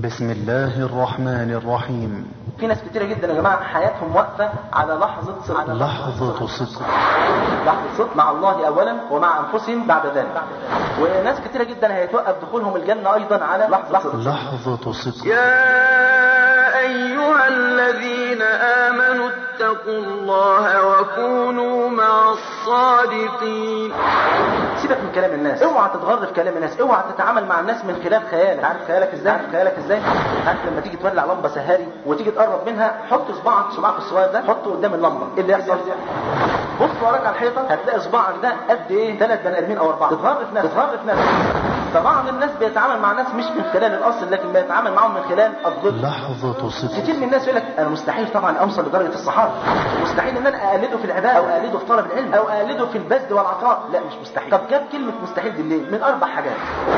بسم الله الرحمن الرحيم في ناس كتيرة جدا يا جماعة حياتهم واقفة على لحظة صدق لحظة صدق لحظة صدق مع الله أولا ومع أنفسهم بعد ذلك وناس كتيرة جدا هيتوقف دخولهم الجنة أيضا على لحظة صدق لحظة صدق يا أيها الذين آمنوا اتقوا الله وكونوا مع الصادقين سيبك من كلام الناس اوعى تتغر في كلام الناس اوعى تتعامل مع الناس من خلال خيالك عارف خيالك ازاي عارف خيالك ازاي عارف لما تيجي تولع لمبه سهاري وتيجي تقرب منها حط صباعك صباعك الصغير ده حطه قدام اللمبه ايه اللي يحصل بص وراك على الحيطه هتلاقي صباعك ده قد ايه ثلاث بني ادمين او اربعه تتغر في نفسك تتغر في نفسك فبعض الناس بيتعامل مع الناس مش من خلال الاصل لكن بيتعامل معاهم من خلال الظل لحظة صدق كتير من الناس يقول لك انا مستحيل طبعا اوصل لدرجه الصحابه مستحيل ان انا اقلده في العباده او اقلده في طلب العلم او اقلده في البذل والعطاء لا مش مستحيل طب جاب كلمه مستحيل دي ليه من اربع حاجات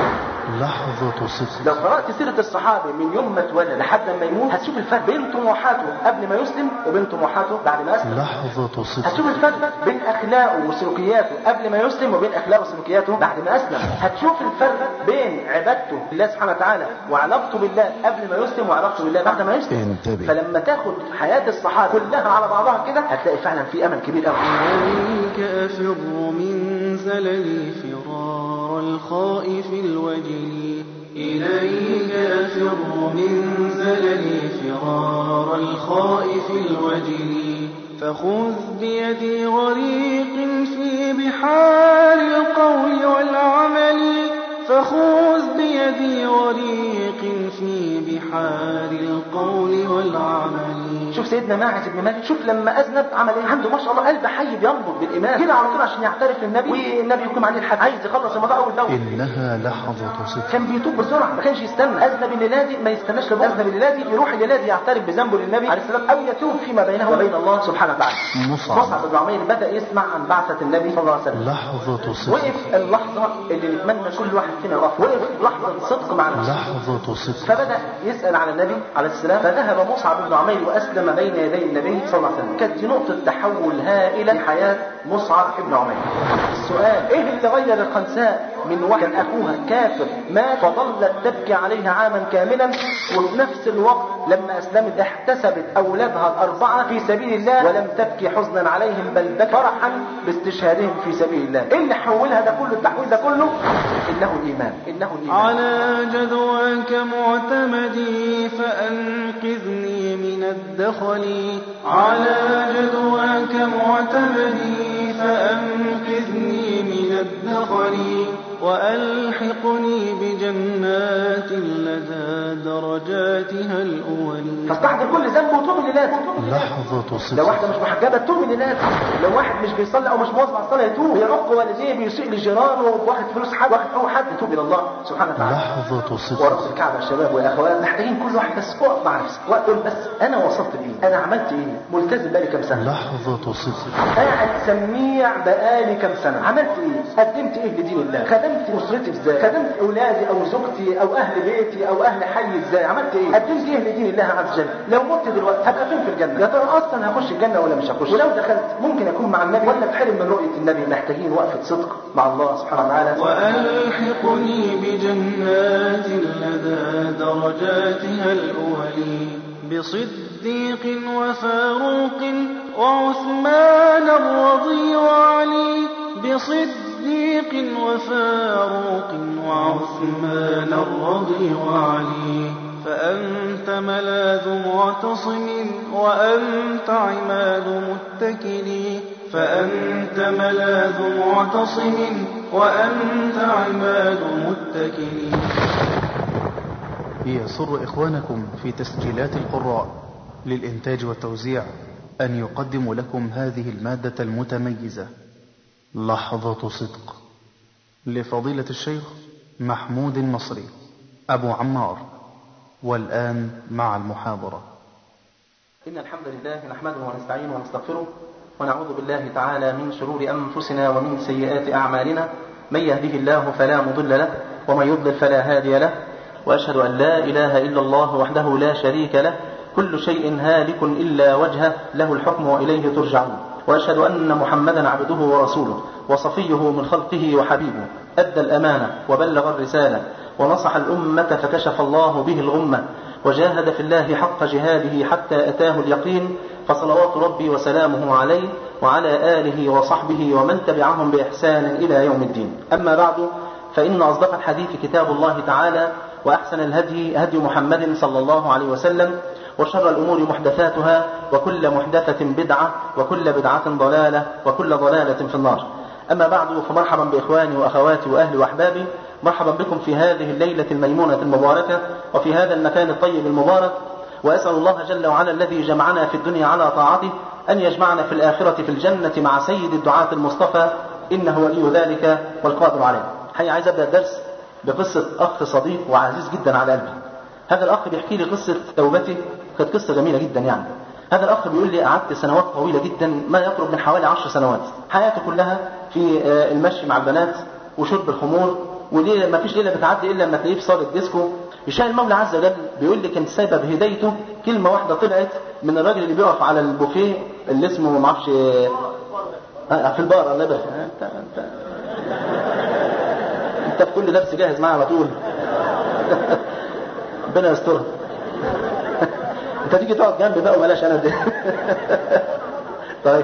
لحظة صدق لو قرات سيره الصحابي من يوم ما اتولد لحد ما يموت هتشوف الفرق بين طموحاته قبل ما يسلم وبين طموحاته بعد ما اسلم لحظة صدق هتشوف الفرق بين اخلاقه وسلوكياته قبل ما يسلم وبين اخلاقه وسلوكياته بعد ما اسلم هتشوف الفرق بين عبادته لله سبحانه وتعالى وعلاقته بالله قبل ما يسلم وعلاقته بالله بعد ما يسلم انتبه. فلما تاخد حياه الصحابه كلها على بعضها كده هتلاقي فعلا في امل كبير قوي إليك أفر من زللي فرار الخائف الوجل إليك أفر من زللي فرار الخائف الوجل فخذ بيدي غريق في بحار القول والعمل فخذ بيدي غريق في بحار القول والعمل شوف سيدنا ماعز بن مالك شوف لما اذنب عمل ايه عنده ما شاء الله قلب حي بينبض بالايمان كده على طول عشان يعترف للنبي والنبي يقوم عليه الحد عايز يخلص الموضوع اول باول إنها لحظة صدق كان بيتوب بسرعه ما كانش يستنى اذنب الليله دي ما يستناش لبكره اذنب الليله دي يروح الليله دي يعترف بذنبه للنبي عليه السلام او يتوب فيما بينه وبين الله سبحانه وتعالى مصعب. مصعب بن عمير بدا يسمع عن بعثه النبي صلى الله عليه وسلم لحظة صدق وقف اللحظه اللي نتمنى كل واحد فينا يقف وقف لحظه صدق مع نفسه لحظة صدق فبدأ يسأل على النبي عليه السلام فذهب مصعب بن عمير وأسلم بين يدي النبي صلى الله عليه وسلم كانت دي نقطة تحول هائلة في حياة مصعب بن عمير السؤال ايه اللي غير الخنساء من واحد كان اخوها كافر مات فظلت تبكي عليه عاما كاملا وفي نفس الوقت لما اسلمت احتسبت اولادها الاربعه في سبيل الله ولم تبكي حزنا عليهم بل بكت فرحا باستشهادهم في سبيل الله ايه اللي حولها ده كله التحويل ده كله انه الايمان انه الايمان على جدواك معتمدي فأنقذني من الدخل على جدواك معتمدي فأنقذني من الدخل وألحقني بجنات لدى درجاتها الأول فاستحضر كل ذنب وتوب لله لحظة لو صدق واحدة مش محجبة تتوب لله لو واحد مش بيصلي او مش مواظب على الصلاة يتوب بيعق والديه بيسيء لجيرانه واخد فلوس حد واخد حقوق حد يتوب الى الله سبحانه وتعالى لحظة صدق ورأس الكعبة يا شباب واخوات محتاجين كل واحد بس اقف مع نفسك وقول بس انا وصلت لايه انا عملت ايه ملتزم بقالي كام سنة لحظة صدق قاعد سميع بقالي كام سنة عملت ايه قدمت ايه لدين الله خدمت اسرتي ازاي خدمت اولادي او زوجتي او اهل بيتي او اهل حي ازاي عملت ايه قدمت ايه لدين الله عز وجل لو مت دلوقتي هبقى فين في الجنة يا ترى اصلا هخش الجنة ولا مش هخش ولو دخلت ممكن اكون مع النبي ولا اتحرم من رؤية النبي محتاجين وقفة صدق مع الله سبحانه وتعالى وألحقني بجنات لدى درجاتها الأول بصديق وفاروق وعثمان الرضي وعلي بصديق وفاروق وعثمان الرضي وعلي فأنت ملاذ معتصم وأنت عماد متكل فأنت ملاذ معتصم وأنت عماد متكل يسر إخوانكم في تسجيلات القراء للإنتاج والتوزيع أن يقدموا لكم هذه المادة المتميزة لحظة صدق لفضيلة الشيخ محمود المصري أبو عمار والآن مع المحاضرة إن الحمد لله نحمده ونستعينه ونستغفره ونعوذ بالله تعالى من شرور أنفسنا ومن سيئات أعمالنا من يهده الله فلا مضل له ومن يضلل فلا هادي له وأشهد أن لا إله إلا الله وحده لا شريك له كل شيء هالك إلا وجهه له الحكم وإليه ترجعون وأشهد أن محمدا عبده ورسوله وصفيه من خلقه وحبيبه أدى الأمانة وبلغ الرسالة ونصح الأمة فكشف الله به الغمة وجاهد في الله حق جهاده حتى أتاه اليقين فصلوات ربي وسلامه عليه وعلى آله وصحبه ومن تبعهم بإحسان إلى يوم الدين أما بعد فإن أصدق الحديث كتاب الله تعالى وأحسن الهدي هدي محمد صلى الله عليه وسلم وشر الأمور محدثاتها وكل محدثة بدعة وكل بدعة ضلالة وكل ضلالة في النار أما بعد فمرحبا بإخواني وأخواتي وأهلي وأحبابي مرحبا بكم في هذه الليلة الميمونة المباركة وفي هذا المكان الطيب المبارك وأسأل الله جل وعلا الذي جمعنا في الدنيا على طاعته أن يجمعنا في الآخرة في الجنة مع سيد الدعاة المصطفى إنه ولي ذلك والقادر عليه حقيقة عايز أبدأ الدرس بقصة أخ صديق وعزيز جدا على قلبي هذا الأخ بيحكي لي قصة توبته كانت قصة جميلة جدا يعني هذا الأخ بيقول لي قعدت سنوات طويلة جدا ما يقرب من حوالي عشر سنوات حياته كلها في المشي مع البنات وشرب الخمور وليه ما فيش ليله بتعدي الا لما تلاقيه في صاله ديسكو يشاء المولى عز وجل بيقول لي كانت سبب هدايته كلمه واحده طلعت من الراجل اللي بيقف على البوفيه اللي اسمه ما اعرفش في البار الله يبارك انت انت انت في كل درس جاهز معايا على طول ربنا يسترها انت تيجي تقعد جنبي بقى وبلاش انا دي طيب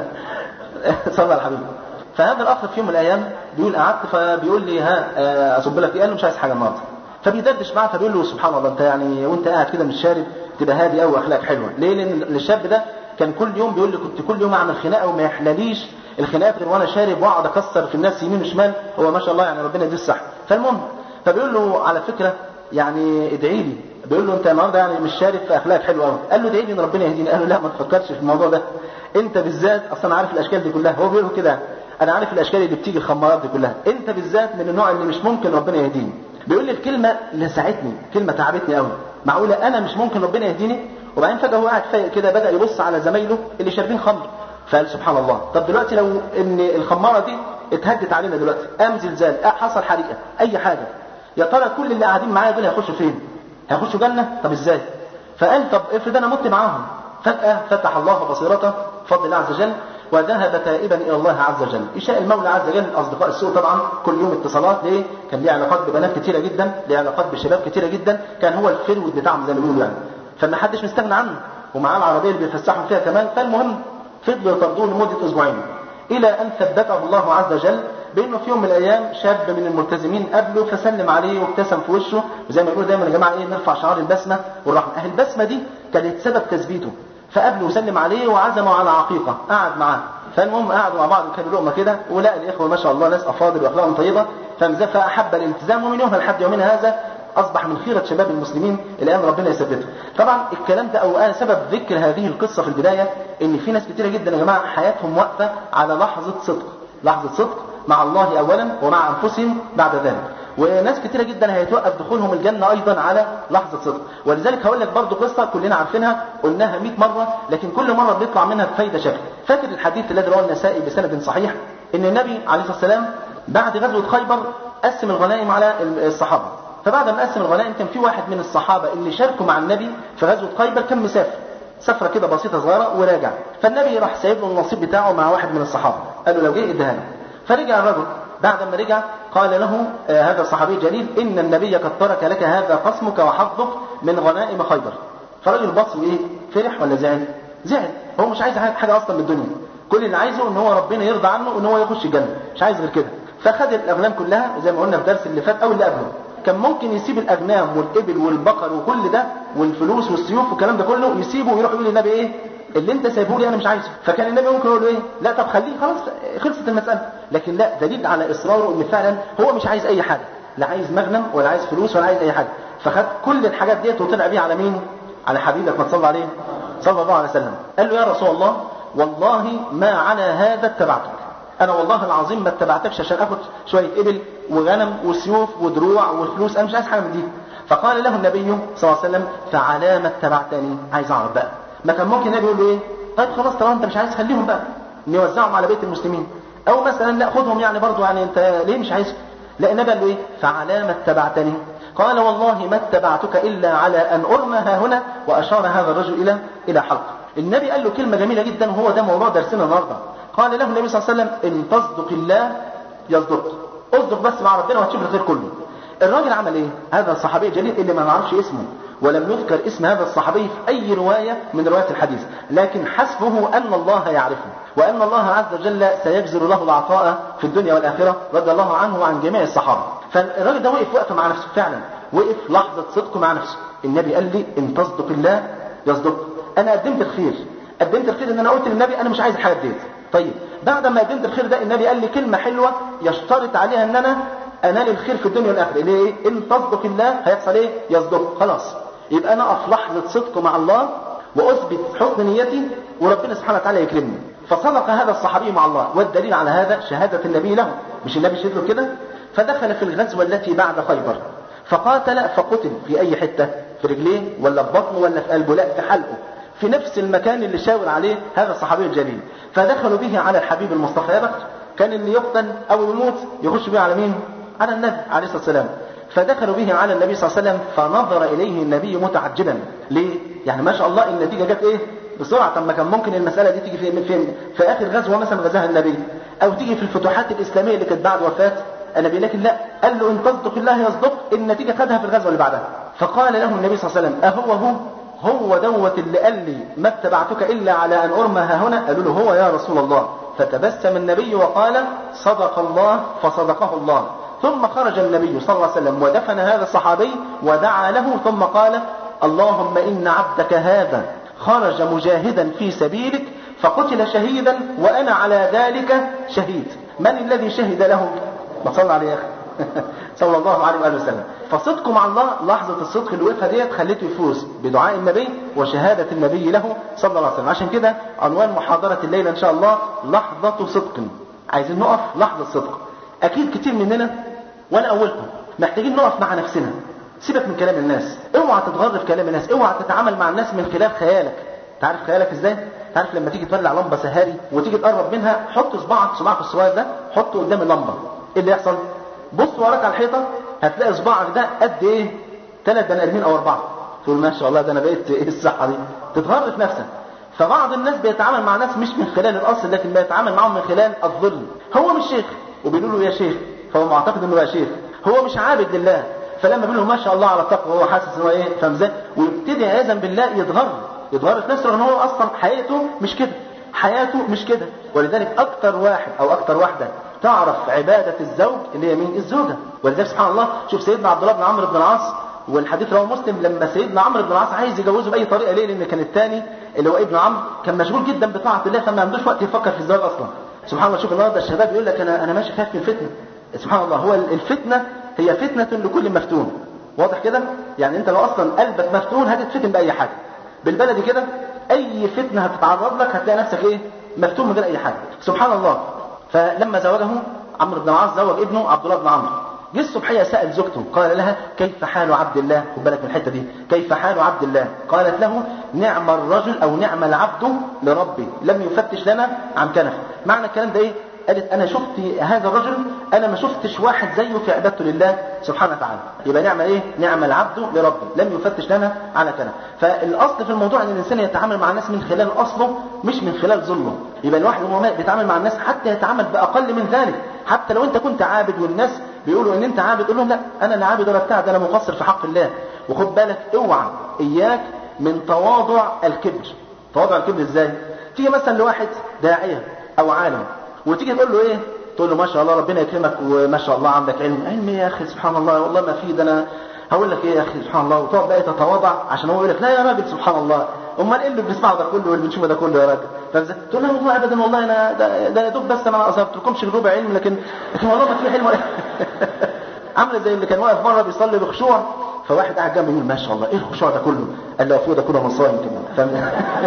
صلى على الحبيب فهذا الاخ في يوم من الايام بيقول قعدت فبيقول لي ها اصب لك ايه قال له مش عايز حاجه النهارده فبيدردش معاه فبيقول له سبحان الله انت يعني وانت قاعد كده مش شارب تبقى هادي قوي واخلاقك حلوه ليه لان الشاب ده كان كل يوم بيقول لي كنت كل يوم اعمل خناقه وما يحلاليش الخناقات غير وانا شارب واقعد اكسر في الناس يمين وشمال هو ما شاء الله يعني ربنا يديه الصحه فالمهم فبيقول له على فكره يعني ادعي لي بيقول له انت النهارده يعني مش شارب في اخلاقك حلوه قوي قال له ادعي لي ان ربنا يهديني قال له لا ما تفكرش في الموضوع ده انت بالذات اصلا انا عارف الاشكال دي كلها هو بيقول له كده انا عارف الاشكال اللي بتيجي الخمارات دي كلها انت بالذات من النوع اللي مش ممكن ربنا يهديني بيقول لي الكلمه لسعتني كلمه تعبتني قوي معقوله انا مش ممكن ربنا يهديني وبعدين فجاه هو قاعد فايق كده بدا يبص على زمايله اللي شاربين خمر فقال سبحان الله طب دلوقتي لو ان الخماره دي اتهدت علينا دلوقتي قام زلزال حصل حريقه اي حاجه يا ترى كل اللي قاعدين معايا دول هيخشوا فين هيخشوا جنه طب ازاي فقال طب افرض انا مت معاهم فجاه فتح الله بصيرته بفضل الله عز وجل وذهب تائبا الى الله عز وجل يشاء المولى عز وجل اصدقاء السوء طبعا كل يوم اتصالات ليه كان ليه علاقات ببنات كتيره جدا ليه علاقات بشباب كتيره جدا كان هو الفرود بتاعهم زي ما بيقولوا يعني فما حدش مستغنى عنه ومعاه العربيه اللي بيفسحهم فيها كمان فالمهم فضلوا يطردوه لمده اسبوعين الى ان ثبته الله عز وجل بانه في يوم من الايام شاب من الملتزمين قابله فسلم عليه وابتسم في وشه وزي ما بيقولوا دايما يا جماعه ايه نرفع شعار البسمه والرحمه اهل البسمه دي كانت سبب تثبيته فقابله وسلم عليه وعزمه على عقيقه قعد معاه فالمهم قعدوا مع بعض وكانوا لقمه كده ولقى الاخوه ما شاء الله ناس افاضل واخلاقهم طيبه فاحب الالتزام ومن يومها لحد يومنا هذا اصبح من خيره شباب المسلمين الان ربنا يثبته. طبعا الكلام ده او انا سبب ذكر هذه القصه في البدايه ان في ناس كتيره جدا يا جماعه حياتهم واقفه على لحظه صدق، لحظه صدق مع الله اولا ومع انفسهم بعد ذلك. وناس كتيرة جدا هيتوقف دخولهم الجنة أيضا على لحظة صدق ولذلك هقول لك برضو قصة كلنا عارفينها قلناها 100 مرة لكن كل مرة بيطلع منها بفايدة شكل فاكر الحديث الذي رواه النسائي بسند صحيح ان النبي عليه الصلاة والسلام بعد غزوة خيبر قسم الغنائم على الصحابة فبعد ما قسم الغنائم كان في واحد من الصحابة اللي شاركوا مع النبي في غزوة خيبر كان مسافر سفرة كده بسيطة صغيرة وراجع فالنبي راح سايب له النصيب بتاعه مع واحد من الصحابة قال له لو جه اديها له فرجع الرجل بعد ما رجع قال له آه هذا الصحابي الجليل ان النبي قد ترك لك هذا قسمك وحظك من غنائم خيبر فالراجل بص وايه فرح ولا زعل زعل هو مش عايز حاجه اصلا من الدنيا كل اللي عايزه ان هو ربنا يرضى عنه ان هو يخش الجنه مش عايز غير كده فخد الاغنام كلها زي ما قلنا في الدرس اللي فات او اللي قبله كان ممكن يسيب الاغنام والابل والبقر وكل ده والفلوس والسيوف والكلام ده كله يسيبه ويروح يقول للنبي ايه اللي انت سايبه لي انا مش عايزه فكان النبي ممكن يقول له ايه لا طب خليه خلاص خلصت المساله لكن لا دليل على اصراره ان فعلا هو مش عايز اي حاجه لا عايز مغنم ولا عايز فلوس ولا عايز اي حاجه فخد كل الحاجات ديت وطلع بيها على مين على حبيبك ما تصلى عليه صلى الله عليه وسلم قال له يا رسول الله والله ما على هذا اتبعتك انا والله العظيم ما اتبعتكش عشان اخد شويه ابل وغنم وسيوف ودروع وفلوس انا مش عايز حاجه من دي فقال له النبي صلى الله عليه وسلم فعلى ما اتبعتني عايز اعرف بقى ما كان ممكن النبي يقول له ايه طيب خلاص طالما انت مش عايز خليهم بقى نوزعهم على بيت المسلمين او مثلا لا خدهم يعني برضو يعني انت ليه مش عايز لا النبي قال له ايه فعلى ما اتبعتني قال والله ما اتبعتك الا على ان ارمى ها هنا واشار هذا الرجل الى الى حلق النبي قال له كلمه جميله جدا وهو ده موضوع درسنا النهارده قال له النبي صلى الله عليه وسلم ان تصدق الله يصدق اصدق بس مع ربنا وهتشوف الخير كله الراجل عمل ايه هذا الصحابي الجليل اللي ما نعرفش اسمه ولم يذكر اسم هذا الصحابي في اي روايه من روايات الحديث لكن حسبه ان الله يعرفه وان الله عز وجل سيجزل له العطاء في الدنيا والاخره رضي الله عنه وعن جميع الصحابه فالراجل ده وقف وقفه مع نفسه فعلا وقف لحظه صدق مع نفسه النبي قال لي ان تصدق الله يصدق انا قدمت الخير قدمت الخير ان انا قلت للنبي انا مش عايز الحاجات ديت طيب بعد ما قدمت الخير ده النبي قال لي كلمه حلوه يشترط عليها ان انا انال الخير في الدنيا والاخره اللي هي ايه ان تصدق الله هيحصل ايه يصدق خلاص يبقى انا اقف لحظه صدق مع الله واثبت حسن نيتي وربنا سبحانه وتعالى يكرمني فصدق هذا الصحابي مع الله والدليل على هذا شهاده النبي له مش النبي شهد له كده فدخل في الغزوه التي بعد خيبر فقاتل فقتل في اي حته في رجليه ولا في بطنه ولا في قلبه لا في حلقه في نفس المكان اللي شاور عليه هذا الصحابي الجليل فدخلوا به على الحبيب المصطفى يا بخت كان اللي يقتل او يموت يخش به على مين على النبي عليه الصلاه والسلام فدخلوا به على النبي صلى الله عليه وسلم فنظر اليه النبي متعجبا ليه يعني ما شاء الله النتيجه جت ايه بسرعه طب ما كان ممكن المساله دي تيجي في في, في اخر غزوه مثلا غزاها النبي او تيجي في الفتوحات الاسلاميه اللي كانت بعد وفاه النبي لكن لا قال له ان تصدق الله يصدق النتيجه خدها في الغزوه اللي بعدها فقال له النبي صلى الله عليه وسلم اهو هو هو دوت اللي قال لي ما اتبعتك الا على ان ارمى ها هنا قالوا له هو يا رسول الله فتبسم النبي وقال صدق الله فصدقه الله ثم خرج النبي صلى الله عليه وسلم ودفن هذا الصحابي ودعا له ثم قال اللهم ان عبدك هذا خرج مجاهدا في سبيلك فقتل شهيدا وانا على ذلك شهيد من الذي شهد له ما صلى عليه يا اخي صلى الله عليه واله وسلم فصدقه مع الله لحظه الصدق اللي وقفها ديت خليته يفوز بدعاء النبي وشهاده النبي له صلى الله عليه وسلم عشان كده عنوان محاضره الليله ان شاء الله لحظه صدق عايزين نقف لحظه صدق اكيد كتير مننا وانا اولكم محتاجين نقف مع نفسنا سيبك من كلام الناس اوعى تتغر في كلام الناس اوعى تتعامل مع الناس من خلال خيالك تعرف خيالك ازاي تعرف لما تيجي تولع لمبه سهاري وتيجي تقرب منها حط صباعك صباعك الصغير ده حطه قدام اللمبه ايه اللي يحصل بص وراك على الحيطه هتلاقي صباعك ده قد ايه ثلاث بني ادمين او اربعه تقول ما شاء الله ده انا بقيت ايه الصحه دي تتغر في نفسك فبعض الناس بيتعامل مع ناس مش من خلال الاصل لكن بيتعامل معهم من خلال الظلم هو مش شيخ وبيقولوا له يا شيخ فهو معتقد انه بقى شيخ هو مش عابد لله فلما بيقول له ما شاء الله على التقوى وهو حاسس ان هو ايه فاهم ازاي ويبتدي عياذا بالله يتغر يتغر في نفسه رغم هو اصلا حياته مش كده حياته مش كده ولذلك اكتر واحد او اكتر واحده تعرف عبادة الزوج اللي هي مين الزوجة ولذلك سبحان الله شوف سيدنا عبد الله بن عمرو بن العاص والحديث رواه مسلم لما سيدنا عمرو بن العاص عايز يجوزه باي طريقه ليه لان كان الثاني اللي هو ابن عمرو كان مشغول جدا بطاعه الله فما عندوش وقت يفكر في الزواج اصلا سبحان الله شوف النهارده الشباب يقول لك انا انا ماشي خايف من الفتنه سبحان الله هو الفتنه هي فتنه لكل مفتون واضح كده يعني انت لو اصلا قلبك مفتون هتتفتن باي حاجه بالبلدي كده اي فتنه هتتعرض لك هتلاقي نفسك ايه مفتون من غير اي حاجه سبحان الله فلما زوجه عمرو بن العاص زوج ابنه عبد الله بن عمرو جه الصبحيه سال زوجته قال لها كيف حال عبد الله خد بالك من الحته دي كيف حال عبد الله قالت له نعم الرجل او نعم العبد لربي لم يفتش لنا عن كنف معنى الكلام ده ايه قالت انا شفت هذا الرجل انا ما شفتش واحد زيه في عبادته لله سبحانه وتعالى يبقى نعم ايه نعم العبد لربه لم يفتش لنا على كلام فالاصل في الموضوع ان الانسان يتعامل مع الناس من خلال اصله مش من خلال ظلمه يبقى الواحد وهو بيتعامل مع الناس حتى يتعامل باقل من ذلك حتى لو انت كنت عابد والناس بيقولوا ان انت عابد قول لهم لا انا لا عابد ولا بتاع ده انا مقصر في حق الله وخد بالك اوعى اياك من تواضع الكبر تواضع الكبر ازاي تيجي مثلا لواحد داعيه او عالم وتيجي تقول له ايه تقول له ما شاء الله ربنا يكرمك وما شاء الله عندك علم علم يا اخي سبحان الله والله ما في ده انا هقول لك ايه يا اخي سبحان الله وتقعد بقى تتواضع عشان هو يقول لك لا يا راجل سبحان الله امال ايه اللي بنسمعه ده كله واللي بنشوفه ده كله يا راجل فازاي تقول له والله ابدا والله انا ده, ده يا دوب بس انا ما اصبتلكمش ربع علم لكن لكن والله ما في حلم عامله زي اللي كان واقف مره بيصلي بخشوع فواحد قاعد جنبه يقول ما شاء الله ايه الخشوع ده كله قال له فوق ده كله مصايم كمان فاهم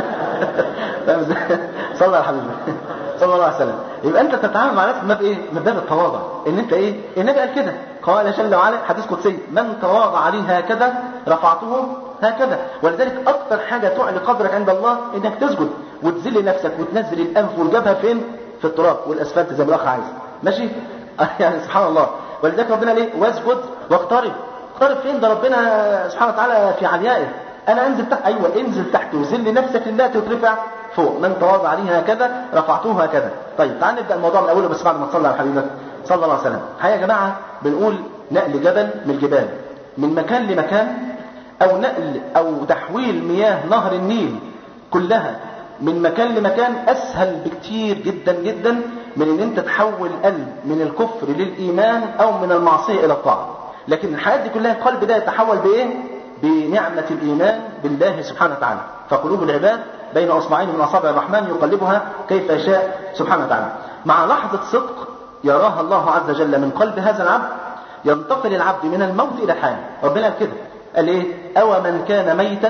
فاهم ازاي صلى على حبيبي صلى الله عليه وسلم يبقى انت تتعامل مع نفسك من باب ايه من باب التواضع ان انت ايه النبي قال كده قال جل وعلا حديث قدسي من تواضع لي هكذا رفعته هكذا ولذلك اكثر حاجه تعلي قدرك عند الله انك تسجد وتذل نفسك وتنزل الانف والجبهه فين في التراب والاسفلت زي ما الاخ عايز ماشي يعني سبحان الله ولذلك ربنا ليه واسجد واقترب اقترب فين ده ربنا سبحانه وتعالى في عليائه انا انزل تحت ايوه انزل تحت وذل نفسك لله تترفع فوق من تواضع لي هكذا رفعته هكذا طيب تعال نبدا الموضوع من اوله بس بعد ما تصلي على حبيبك صلى الله عليه وسلم الحقيقه يا جماعه بنقول نقل جبل من الجبال من مكان لمكان أو نقل أو تحويل مياه نهر النيل كلها من مكان لمكان أسهل بكتير جدا جدا من ان انت تحول قلب من الكفر للإيمان أو من المعصية إلى الطاعة لكن الحياة دي كلها القلب ده يتحول بإيه؟ بنعمة الإيمان بالله سبحانه وتعالى فقلوب العباد بين أصبعين من أصابع الرحمن يقلبها كيف يشاء سبحانه وتعالى مع لحظة صدق يراها الله عز وجل من قلب هذا العبد ينتقل العبد من الموت إلى الحياة ربنا قال كده قال إيه أو من كان ميتا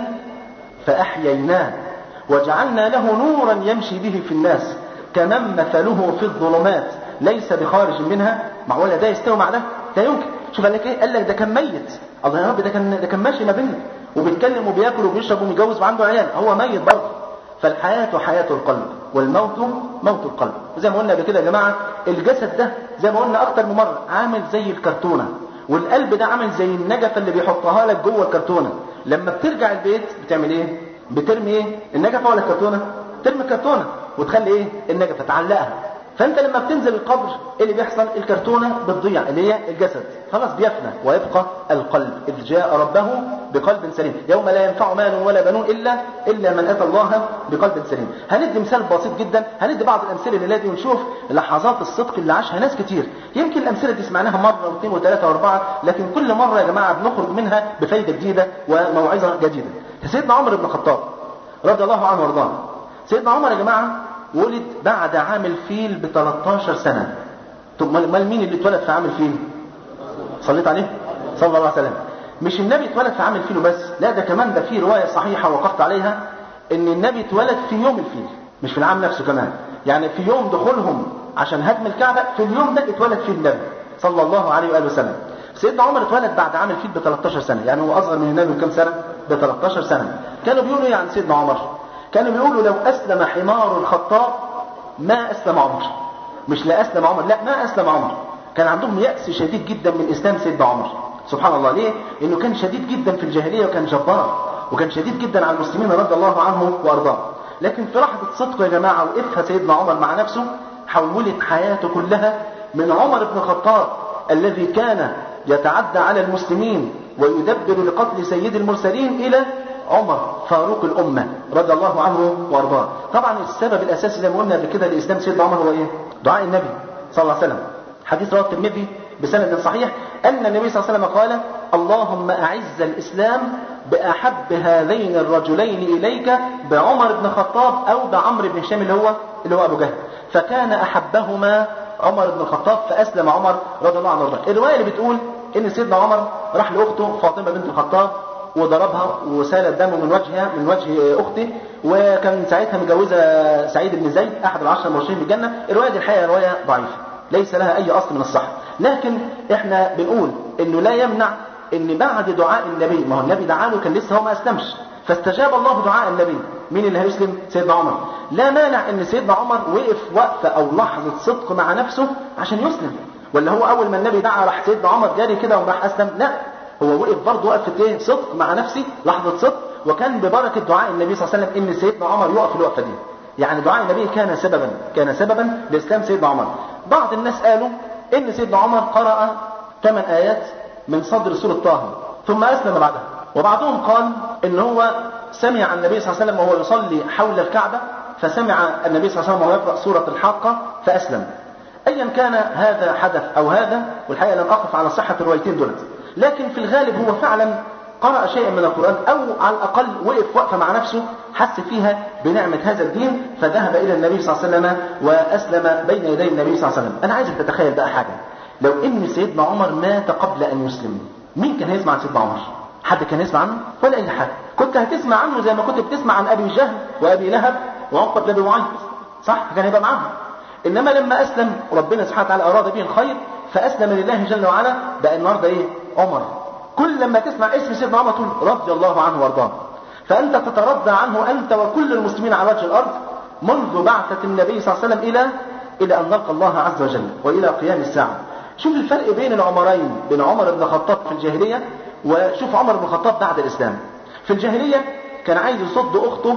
فأحييناه وجعلنا له نورا يمشي به في الناس كمن مثله في الظلمات ليس بخارج منها معقولة ده يستوي مع ده لا يمكن شوف قال لك ايه قال لك ده كان ميت الله يا رب ده كان ده كان ماشي ما بيننا وبيتكلم وبياكل وبيشرب ومتجوز وعنده عيال هو ميت برضه فالحياة حياة القلب والموت موت القلب وزي ما قلنا قبل كده يا جماعة الجسد ده زي ما قلنا أكتر من مرة عامل زي الكرتونة والقلب ده عامل زي النجفة اللي بيحطها لك جوه الكرتونة لما بترجع البيت بتعمل ايه بترمي ايه النجفة ولا الكرتونة ترمي الكرتونة وتخلي ايه النجفة تعلقها فانت لما بتنزل القبر ايه اللي بيحصل الكرتونة بتضيع اللي هي الجسد خلاص بيفنى ويبقى القلب اذ جاء ربه بقلب سليم يوم لا ينفع مال ولا بنون الا الا من اتى الله بقلب سليم هندي مثال بسيط جدا هندي بعض الامثله اللي دي ونشوف لحظات الصدق اللي عاشها ناس كتير يمكن الامثله دي سمعناها مره واثنين وثلاثه واربعه لكن كل مره يا جماعه بنخرج منها بفايده جديده وموعظه جديده سيدنا عمر بن الخطاب رضي الله عنه وارضاه سيدنا عمر يا جماعه ولد بعد عام الفيل ب 13 سنة طب امال مين اللي اتولد في عام الفيل صليت عليه صلى الله عليه وسلم مش النبي اتولد في عام الفيل وبس لا ده كمان ده في رواية صحيحة وقفت عليها ان النبي اتولد في يوم الفيل مش في العام نفسه كمان يعني في يوم دخولهم عشان هدم الكعبة في اليوم ده اتولد فيه النبي صلى الله عليه وآله وسلم سيدنا عمر اتولد بعد عام الفيل ب 13 سنة يعني هو أصغر من النبي بكم سنة ب 13 سنة كانوا بيقولوا ايه عن سيدنا عمر كانوا بيقولوا لو أسلم حمار الخطاب ما أسلم عمر مش لا أسلم عمر لا ما أسلم عمر كان عندهم يأس شديد جدا من إسلام سيدنا عمر سبحان الله ليه؟ إنه كان شديد جدا في الجاهلية وكان جبار وكان شديد جدا على المسلمين رضي الله عنه وأرضاه لكن في لحظة صدقه يا جماعة وقفها سيدنا عمر مع نفسه حولت حياته كلها من عمر بن الخطاب الذي كان يتعدى على المسلمين ويدبر لقتل سيد المرسلين إلى عمر فاروق الأمة رضي الله عنه وارضاه طبعا السبب الأساسي زي ما قلنا قبل كده لإسلام سيدنا عمر هو إيه دعاء النبي صلى الله عليه وسلم حديث رواه الترمذي بسند صحيح أن النبي صلى الله عليه وسلم قال اللهم أعز الإسلام بأحب هذين الرجلين إليك بعمر بن الخطاب أو بعمر بن هشام اللي هو اللي هو أبو جهل فكان أحبهما عمر بن الخطاب فأسلم عمر رضي الله عنه وارضاه الرواية اللي بتقول إن سيدنا عمر راح لأخته فاطمة بنت الخطاب وضربها وسال الدم من وجهها من وجه اخته وكان ساعتها متجوزه سعيد بن زيد احد العشر المرشدين بالجنه الروايه دي الحقيقه روايه ضعيفه ليس لها اي اصل من الصحه لكن احنا بنقول انه لا يمنع ان بعد دعاء النبي ما هو النبي دعا له كان لسه هو ما اسلمش فاستجاب الله دعاء النبي مين اللي هيسلم سيدنا عمر لا مانع ان سيدنا عمر وقف وقفه او لحظه صدق مع نفسه عشان يسلم ولا هو اول ما النبي دعا راح سيدنا عمر جاري كده وراح اسلم لا هو وقف برضه وقفه ايه صدق مع نفسي لحظه صدق وكان ببركه دعاء النبي صلى الله عليه وسلم ان سيدنا عمر يقف الوقفه دي يعني دعاء النبي كان سببا كان سببا لاسلام سيدنا عمر بعض الناس قالوا ان سيدنا عمر قرأ ثمان ايات من صدر سوره طه ثم اسلم بعدها وبعضهم قال ان هو سمع النبي صلى الله عليه وسلم وهو يصلي حول الكعبه فسمع النبي صلى الله عليه وسلم وهو يقرأ سوره الحاقه فاسلم ايا كان هذا حدث او هذا والحقيقه لم اقف على صحه الروايتين دولت لكن في الغالب هو فعلا قرأ شيئا من القرآن أو على الأقل وقف وقفة مع نفسه حس فيها بنعمة هذا الدين فذهب إلى النبي صلى الله عليه وسلم وأسلم بين يدي النبي صلى الله عليه وسلم أنا عايزك تتخيل بقى حاجة لو إن سيدنا عمر مات قبل أن يسلم مين كان هيسمع عن سيدنا عمر حد كان يسمع عنه ولا أي حد كنت هتسمع عنه زي ما كنت بتسمع عن أبي جهل وأبي لهب وعقبة بن أبي معيط صح كان هيبقى معاهم إنما لما أسلم ربنا سبحانه وتعالى أراد به الخير فأسلم لله جل وعلا بقى النهارده إيه عمر كل لما تسمع اسم سيدنا عمر تقول رضي الله عنه وارضاه فانت تترضى عنه انت وكل المسلمين على وجه الارض منذ بعثة النبي صلى الله عليه وسلم الى الى ان نلقى الله عز وجل والى قيام الساعة شوف الفرق بين العمرين بين عمر بن الخطاب في الجاهلية وشوف عمر بن الخطاب بعد الاسلام في الجاهلية كان عايز يصد اخته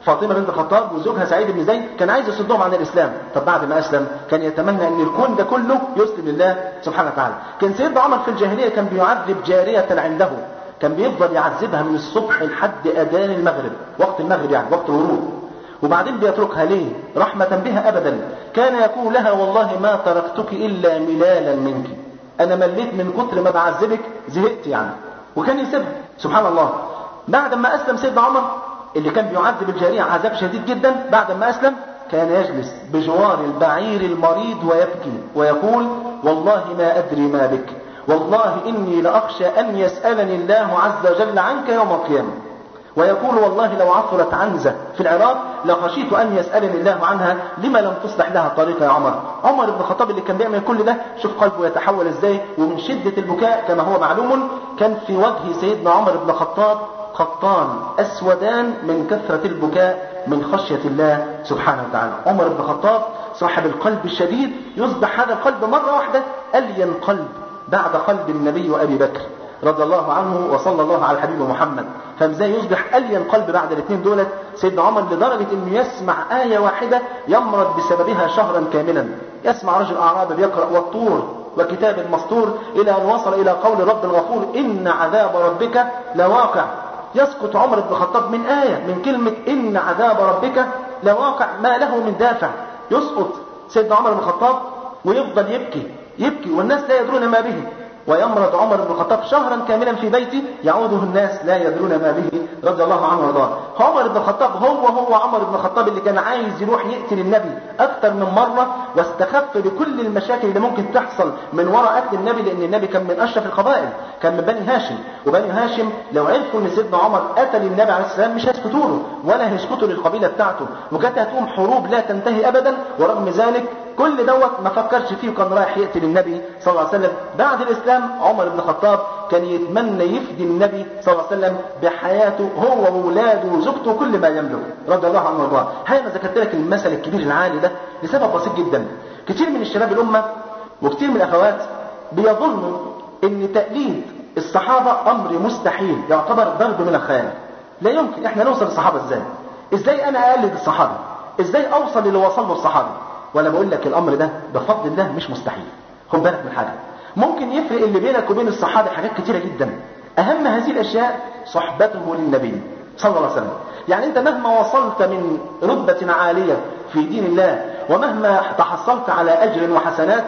فاطمه بنت الخطاب وزوجها سعيد بن زيد كان عايز يصدهم عن الاسلام طب بعد ما اسلم كان يتمنى ان الكون ده كله يسلم لله سبحانه وتعالى كان سيدنا عمر في الجاهليه كان بيعذب جاريه عنده كان بيفضل يعذبها من الصبح لحد اذان المغرب وقت المغرب يعني وقت الغروب وبعدين بيتركها ليه رحمة بها أبدا كان يقول لها والله ما تركتك إلا ملالا منك أنا مليت من كتر ما بعذبك زهقت يعني وكان يسيبها سبحان الله بعد ما أسلم سيدنا عمر اللي كان بيعذب الجارية عذاب شديد جدا بعد ما أسلم كان يجلس بجوار البعير المريض ويبكي ويقول والله ما أدري ما بك والله إني لأخشى أن يسألني الله عز وجل عنك يوم القيامة ويقول والله لو عثرت عنزة في العراق لخشيت أن يسألني الله عنها لما لم تصلح لها طريقة يا عمر عمر بن الخطاب اللي كان بيعمل كل ده شوف قلبه يتحول ازاي ومن شدة البكاء كما هو معلوم كان في وجه سيدنا عمر بن الخطاب خطان أسودان من كثرة البكاء من خشية الله سبحانه وتعالى عمر بن الخطاب صاحب القلب الشديد يصبح هذا القلب مرة واحدة ألين قلب بعد قلب النبي وأبي بكر رضي الله عنه وصلى الله على الحبيب محمد فازاي يصبح ألين قلب بعد الاثنين دولت سيدنا عمر لدرجة انه يسمع آية واحدة يمرض بسببها شهرا كاملا يسمع رجل أعرابي بيقرأ والطور وكتاب مسطور إلى أن وصل إلى قول رب الغفور إن عذاب ربك لواقع يسقط عمر بن الخطاب من آية من كلمة إن عذاب ربك لواقع ما له من دافع يسقط سيدنا عمر بن الخطاب ويفضل يبكي يبكي والناس لا يدرون ما به ويمرض عمر بن الخطاب شهرا كاملا في بيته يعوده الناس لا يدرون ما به رضي الله عنه وارضاه عمر بن الخطاب هو هو عمر بن الخطاب اللي كان عايز يروح يقتل النبي اكثر من مره واستخف بكل المشاكل اللي ممكن تحصل من وراء قتل النبي لان النبي كان من اشرف القبائل كان من بني هاشم وبني هاشم لو عرفوا ان سيدنا عمر قتل النبي عليه السلام مش هيسكتوا له ولا هيسكتوا للقبيله بتاعته وكانت هتقوم حروب لا تنتهي ابدا ورغم ذلك كل دوت ما فكرش فيه وكان رايح يقتل النبي صلى الله عليه وسلم بعد الاسلام عمر بن الخطاب كان يتمنى يفدي النبي صلى الله عليه وسلم بحياته هو واولاده وزوجته وكل ما يملك رضي الله عنه وارضاه هاي انا ذكرت لك المثل الكبير العالي ده لسبب بسيط جدا كتير من الشباب الامه وكتير من الاخوات بيظنوا ان تقليد الصحابه امر مستحيل يعتبر ضرب من الخيال لا يمكن احنا نوصل للصحابه ازاي ازاي انا اقلد الصحابه ازاي اوصل للي وصل له الصحابه وانا بقول لك الامر ده بفضل الله مش مستحيل خد بالك من حاجه ممكن يفرق اللي بينك وبين الصحابه حاجات كتيره جدا اهم هذه الاشياء صحبته للنبي صلى الله عليه وسلم يعني انت مهما وصلت من رتبه عاليه في دين الله ومهما تحصلت على اجر وحسنات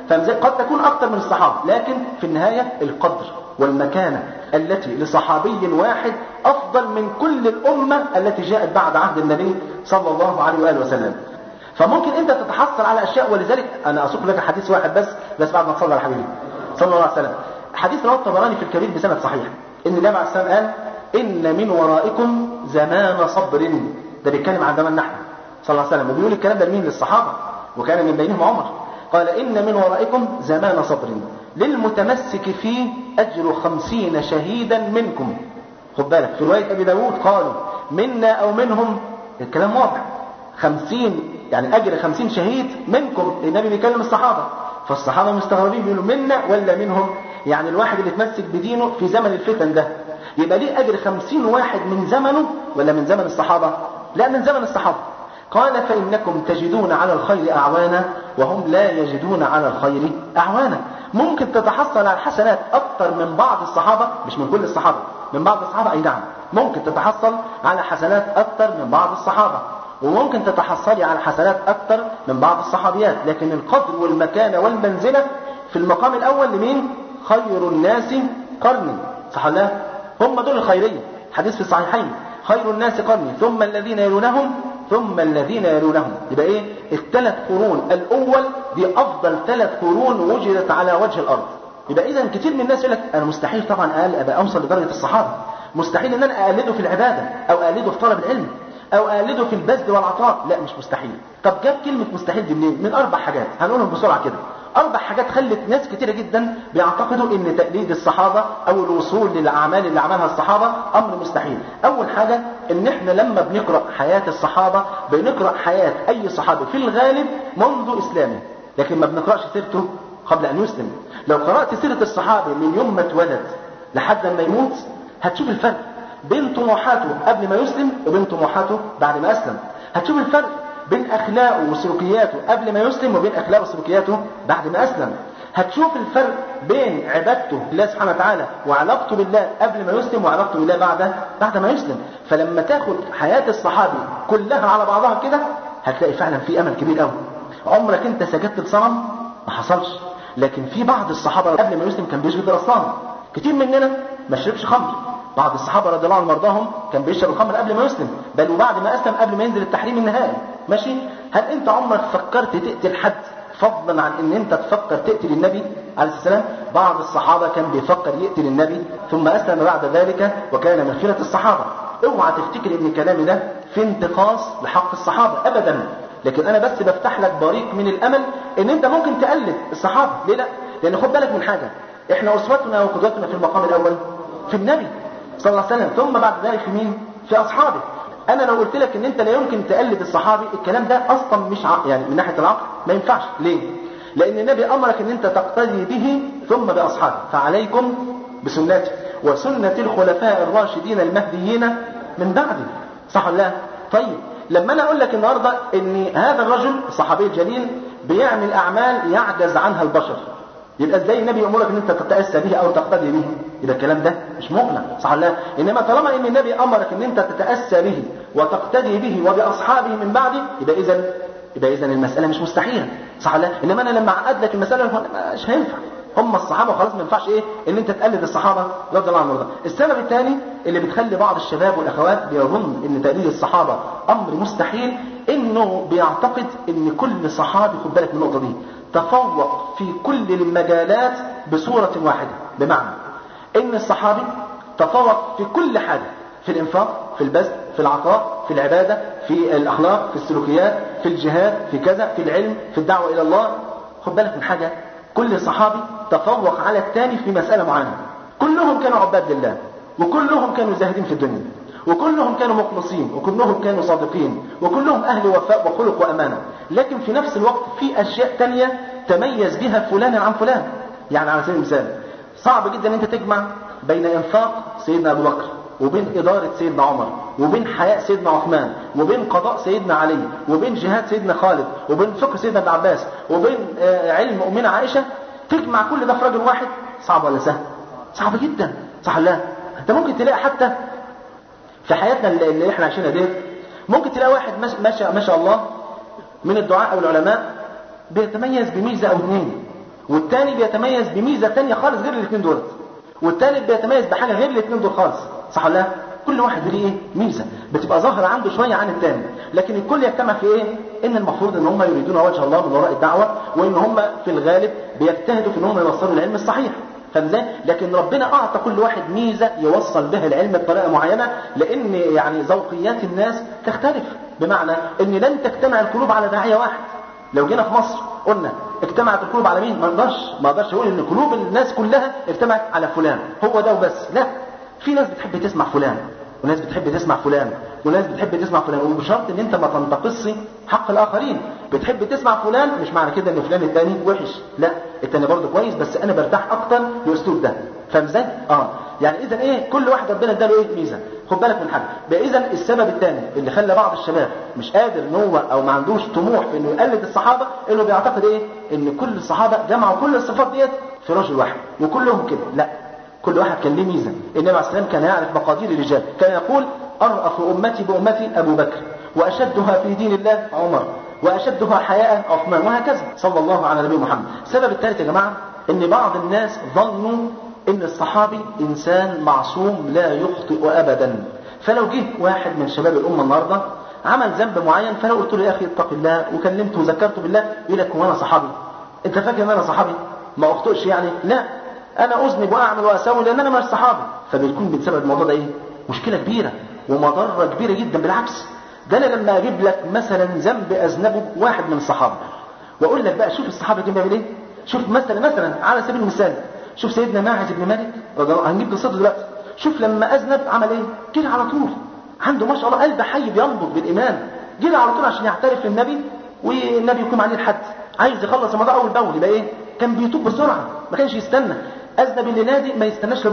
قد تكون اكثر من الصحابه لكن في النهايه القدر والمكانه التي لصحابي واحد افضل من كل الامه التي جاءت بعد عهد النبي صلى الله عليه واله وسلم فممكن انت تتحصل على اشياء ولذلك انا اسوق لك حديث واحد بس بس بعد ما تصلي على حبيبي صلى الله عليه وسلم حديث رواه الطبراني في الكبير بسند صحيح ان النبي عليه السلام قال ان من ورائكم زمان صبر ده بيتكلم عن زمان نحن صلى الله عليه وسلم وبيقول الكلام ده لمين للصحابه وكان من بينهم عمر قال ان من ورائكم زمان صبر للمتمسك فيه اجر خمسين شهيدا منكم خد بالك في روايه ابي داود قالوا منا او منهم الكلام واضح خمسين يعني أجر خمسين شهيد منكم النبي بيكلم الصحابة فالصحابة مستغربين بيقولوا منا ولا منهم يعني الواحد اللي اتمسك بدينه في زمن الفتن ده يبقى ليه أجر خمسين واحد من زمنه ولا من زمن الصحابة لا من زمن الصحابة قال فإنكم تجدون على الخير أعوانا وهم لا يجدون على الخير أعوانا ممكن تتحصل على الحسنات أكثر من بعض الصحابة مش من كل الصحابة من بعض الصحابة أي نعم ممكن تتحصل على حسنات أكثر من بعض الصحابة وممكن تتحصلي على حسنات أكثر من بعض الصحابيات لكن القدر والمكانة والمنزلة في المقام الأول لمين؟ خير الناس قرني صح لا؟ هم دول الخيرية حديث في الصحيحين خير الناس قرني ثم الذين يلونهم ثم الذين يلونهم يبقى ايه الثلاث قرون الاول دي افضل ثلاث قرون وجدت على وجه الارض يبقى اذا كتير من الناس يقول لك انا مستحيل طبعا اقل ابقى اوصل لدرجه الصحابه مستحيل ان انا اقلده في العباده او اقلده في طلب العلم او اقلده في البذل والعطاء لا مش مستحيل طب جاب كلمه مستحيل دي منين من اربع حاجات هنقولهم بسرعه كده اربع حاجات خلت ناس كتيره جدا بيعتقدوا ان تقليد الصحابه او الوصول للاعمال اللي عملها الصحابه امر مستحيل اول حاجه ان احنا لما بنقرا حياه الصحابه بنقرا حياه اي صحابي في الغالب منذ اسلامه لكن ما بنقراش سيرته قبل ان يسلم لو قرات سيره الصحابي من يوم ما اتولد لحد ما يموت هتشوف الفرق بين طموحاته قبل ما يسلم وبين طموحاته بعد ما اسلم هتشوف الفرق بين اخلاقه وسلوكياته قبل ما يسلم وبين اخلاقه وسلوكياته بعد ما اسلم هتشوف الفرق بين عبادته لله سبحانه وتعالى وعلاقته بالله قبل ما يسلم وعلاقته بالله بعد بعد ما يسلم فلما تاخد حياة الصحابي كلها على بعضها كده هتلاقي فعلا في امل كبير قوي عمرك انت سجدت لصنم ما حصلش لكن في بعض الصحابه قبل ما يسلم كان بيسجد للاصنام كتير مننا ما شربش خمر بعض الصحابه رضي الله عنهم وارضاهم كان بيشرب الخمر قبل ما يسلم بل وبعد ما اسلم قبل ما ينزل التحريم النهائي ماشي هل انت عمرك فكرت تقتل حد فضلا عن ان انت تفكر تقتل النبي عليه السلام بعض الصحابه كان بيفكر يقتل النبي ثم اسلم بعد ذلك وكان من خيره الصحابه اوعى تفتكر ان كلامي ده في انتقاص لحق الصحابه ابدا لكن انا بس بفتح لك بريق من الامل ان انت ممكن تقلد الصحابه ليه لا لان خد بالك من حاجه احنا اسوتنا وقدوتنا في المقام الاول في النبي صلى الله عليه وسلم ثم بعد ذلك في مين في اصحابه انا لو قلت لك ان انت لا يمكن تقلد الصحابي الكلام ده اصلا مش عقل يعني من ناحيه العقل ما ينفعش ليه لان النبي امرك ان انت تقتدي به ثم باصحابه فعليكم بسنتي وسنه الخلفاء الراشدين المهديين من بعدي صح ولا لا طيب لما انا اقول لك النهارده ان هذا الرجل الصحابي الجليل بيعمل اعمال يعجز عنها البشر يبقى ازاي النبي يامرك ان انت تتاسى به او تقتدي به يبقى الكلام ده مش مقنع صح ولا لا انما طالما ان النبي امرك ان انت تتاسى به وتقتدي به وباصحابه من بعده يبقى اذا يبقى اذا المساله مش مستحيله صح ولا لا انما انا لما اعقد لك المساله مش هينفع هم الصحابه خلاص ما ينفعش ايه ان انت تقلد الصحابه رضي الله عنهم السبب الثاني اللي بتخلي بعض الشباب والاخوات بيظن ان تقليد الصحابه امر مستحيل انه بيعتقد ان كل صحابي خد بالك من النقطه دي تفوق في كل المجالات بصوره واحده بمعنى ان الصحابي تفوق في كل حاجه في الانفاق في البذل في العطاء في العباده في الاخلاق في السلوكيات في الجهاد في كذا في العلم في الدعوه الى الله خد بالك من حاجه كل صحابي تفوق على الثاني في مسألة معينة كلهم كانوا عباد لله وكلهم كانوا زاهدين في الدنيا وكلهم كانوا مخلصين وكلهم كانوا صادقين وكلهم أهل وفاء وخلق وأمانة لكن في نفس الوقت في أشياء تانية تميز بها فلان عن فلان يعني على سبيل المثال صعب جدا ان انت تجمع بين انفاق سيدنا ابو بكر وبين إدارة سيدنا عمر وبين حياء سيدنا عثمان وبين قضاء سيدنا علي وبين جهاد سيدنا خالد وبين فقه سيدنا ابن عباس وبين علم أمنا عائشة تجمع كل ده في رجل واحد صعب ولا سهل؟ صعب جدا صح لا انت ممكن تلاقي حتى في حياتنا اللي احنا عايشينها دي ممكن تلاقي واحد ما شاء ما شاء الله من الدعاء او العلماء بيتميز بميزه او اثنين والتاني بيتميز بميزه ثانيه خالص غير الاثنين دول والثالث بيتميز بحاجه غير الاثنين دول خالص صح ولا لا؟ كل واحد ليه ايه؟ ميزه بتبقى ظاهره عنده شويه عن الثاني لكن الكل يجتمع في ايه؟ ان المفروض ان هم يريدون وجه الله من وراء الدعوه وان هم في الغالب بيجتهدوا في ان هم يوصلوا العلم الصحيح فاهم ازاي؟ لكن ربنا اعطى كل واحد ميزه يوصل بها العلم بطريقه معينه لان يعني ذوقيات الناس تختلف بمعنى ان لن تجتمع القلوب على داعيه واحد لو جينا في مصر قلنا اجتمعت القلوب على مين؟ ما اقدرش ما اقدرش اقول ان قلوب الناس كلها اجتمعت على فلان هو ده وبس لا في ناس بتحب تسمع فلان وناس بتحب تسمع فلان وناس بتحب تسمع فلان وبشرط ان انت ما تنتقصش حق الاخرين بتحب تسمع فلان مش معنى كده ان فلان الثاني وحش لا الثاني برضه كويس بس انا برتاح اكتر للاسلوب ده فاهم ازاي اه يعني اذا ايه كل واحد ربنا اداله ايه ميزه خد بالك من حاجه اذا السبب الثاني اللي خلى بعض الشباب مش قادر ان هو او ما عندوش طموح في انه يقلد الصحابه انه بيعتقد ايه ان كل الصحابه جمعوا كل الصفات ديت في رجل واحد وكلهم كده لا كل واحد كان له ميزه النبي عليه السلام كان يعرف مقادير الرجال كان يقول ارأف امتي بامتي ابو بكر واشدها في دين الله عمر واشدها حياء عثمان وهكذا صلى الله على نبي محمد السبب الثالث يا جماعه ان بعض الناس ظنوا ان الصحابي انسان معصوم لا يخطئ ابدا فلو جه واحد من شباب الامه النهارده عمل ذنب معين فلو قلت له يا اخي اتق الله وكلمته وذكرته بالله يقول لك هو انا صحابي انت فاكر ان انا صحابي ما اخطئش يعني لا انا اذنب واعمل واسوي لان انا مش صحابي فبيكون بسبب الموضوع ده ايه مشكله كبيره ومضره كبيره جدا بالعكس ده انا لما اجيب لك مثلا ذنب اذنبه واحد من الصحابه واقول لك بقى شوف الصحابه دول بيعمل ايه شوف مثلا مثلا على سبيل المثال شوف سيدنا ماعز بن مالك رضي الله هنجيب قصته دلوقتي شوف لما اذنب عمل ايه كده على طول عنده ما شاء الله قلب حي بينبض بالايمان جري على طول عشان يعترف للنبي والنبي يقوم عليه الحد عايز يخلص الموضوع اول باول يبقى ايه كان بيتوب بسرعه ما كانش يستنى اذنب اللي نادي ما يستناش لبكره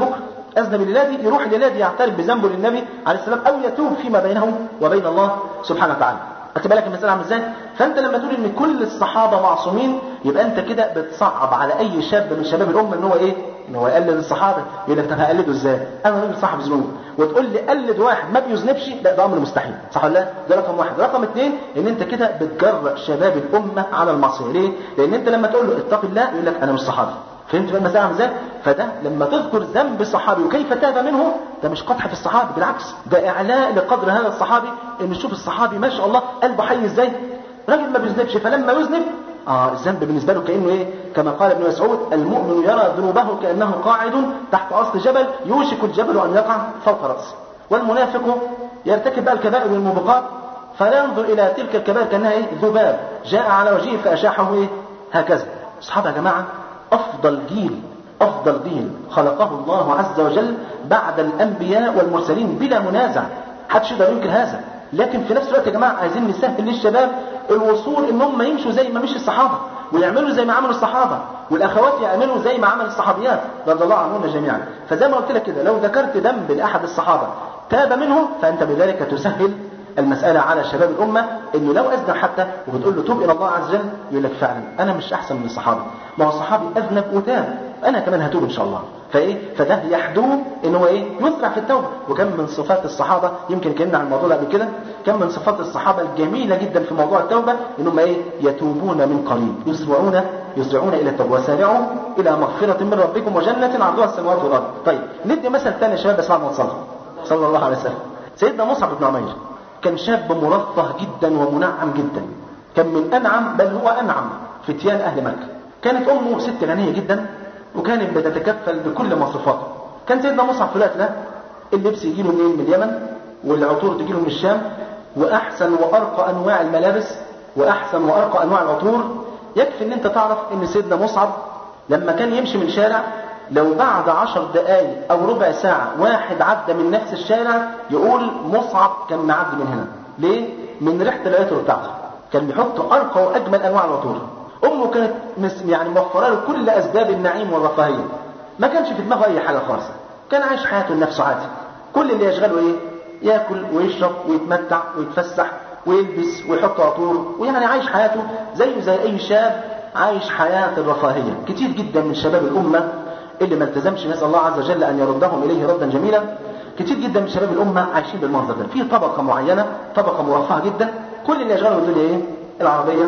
اذنب الليله دي يروح الليله دي يعترف بذنبه للنبي عليه السلام او يتوب فيما بينه وبين الله سبحانه وتعالى خدت بالك المساله عامله ازاي فانت لما تقول ان كل الصحابه معصومين يبقى انت كده بتصعب على اي شاب من شباب الامه ان هو ايه ان هو يقلد الصحابه يقول لك طب هقلده ازاي انا راجل صاحب ذنوب وتقول لي قلد واحد ما بيذنبش لا ده امر مستحيل صح ولا لا ده رقم واحد رقم اثنين ان انت كده بتجرأ شباب الامه على المعصيه ليه لان انت لما تقول له اتق الله يقول لك انا مش صحابي فهمت بقى المسألة عامله ازاي؟ فده لما تذكر ذنب صحابي وكيف تاب منه ده مش قدح في الصحابي بالعكس ده اعلاء لقدر هذا الصحابي ان شوف الصحابي ما شاء الله قلبه حي ازاي؟ راجل ما بيذنبش فلما يذنب اه الذنب بالنسبه له كانه ايه؟ كما قال ابن مسعود المؤمن يرى ذنوبه كانه قاعد تحت اصل جبل يوشك الجبل ان يقع فوق راسه. والمنافق يرتكب بقى الكبائر والموبقات فلا ينظر الى تلك الكبائر كانها ايه؟ ذباب جاء على وجهه فاشاحه ايه؟ هكذا. اصحاب يا جماعه أفضل جيل أفضل دين خلقه الله عز وجل بعد الأنبياء والمرسلين بلا منازع حدش يقدر ينكر هذا لكن في نفس الوقت يا جماعة عايزين نسهل للشباب الوصول ان هم يمشوا زي ما مشي الصحابة ويعملوا زي ما عملوا الصحابة والاخوات يعملوا زي ما عمل الصحابيات رضي الله عنهم جميعا فزي ما قلت لك كده لو ذكرت ذنب لاحد الصحابة تاب منه فانت بذلك تسهل المسألة على شباب الأمة إنه لو أذنب حتى وبتقول له توب إلى الله عز وجل يقول لك فعلا أنا مش أحسن من الصحابة ما هو الصحابي أذنب وتاب أنا كمان هتوب إن شاء الله فإيه فده يحدوه إن هو إيه يسرع في التوبة وكم من صفات الصحابة يمكن كنا عن الموضوع ده قبل كده كم من صفات الصحابة الجميلة جدا في موضوع التوبة إنهم إيه يتوبون من قريب يسرعون يسرعون إلى التوبة وسارعوا إلى مغفرة من ربكم وجنة عرضها السماوات والأرض طيب ندي مثل ثاني يا شباب بس بعد ما تصلي صلى الله عليه وسلم سيدنا مصعب بن عمير كان شاب مرفه جدا ومنعم جدا كان من انعم بل هو انعم فتيان اهل مكه كانت امه ست غنيه جدا وكانت بتتكفل بكل مصروفاته كان سيدنا مصعب في الوقت ده اللبس يجي له منين من اليمن والعطور تجي له من الشام واحسن وارقى انواع الملابس واحسن وارقى انواع العطور يكفي ان انت تعرف ان سيدنا مصعب لما كان يمشي من شارع لو بعد عشر دقايق او ربع ساعة واحد عدى من نفس الشارع يقول مصعب كان معدي من هنا ليه؟ من ريحة العطر بتاعته كان بيحط ارقى واجمل انواع العطور امه كانت يعني موفره له كل اسباب النعيم والرفاهيه ما كانش في دماغه اي حاجه خالص كان عايش حياته لنفسه عادي كل اللي يشغله ايه ياكل ويشرب ويتمتع ويتفسح ويلبس ويحط عطور ويعني عايش حياته زيه زي اي شاب عايش حياه الرفاهيه كتير جدا من شباب الامه اللي ما التزمش نسال الله عز وجل ان يردهم اليه ردا جميلا كتير جدا من شباب الامه عايشين بالمنظر ده في طبقه معينه طبقه مرفهه جدا كل اللي يشغله الدنيا ايه العربيه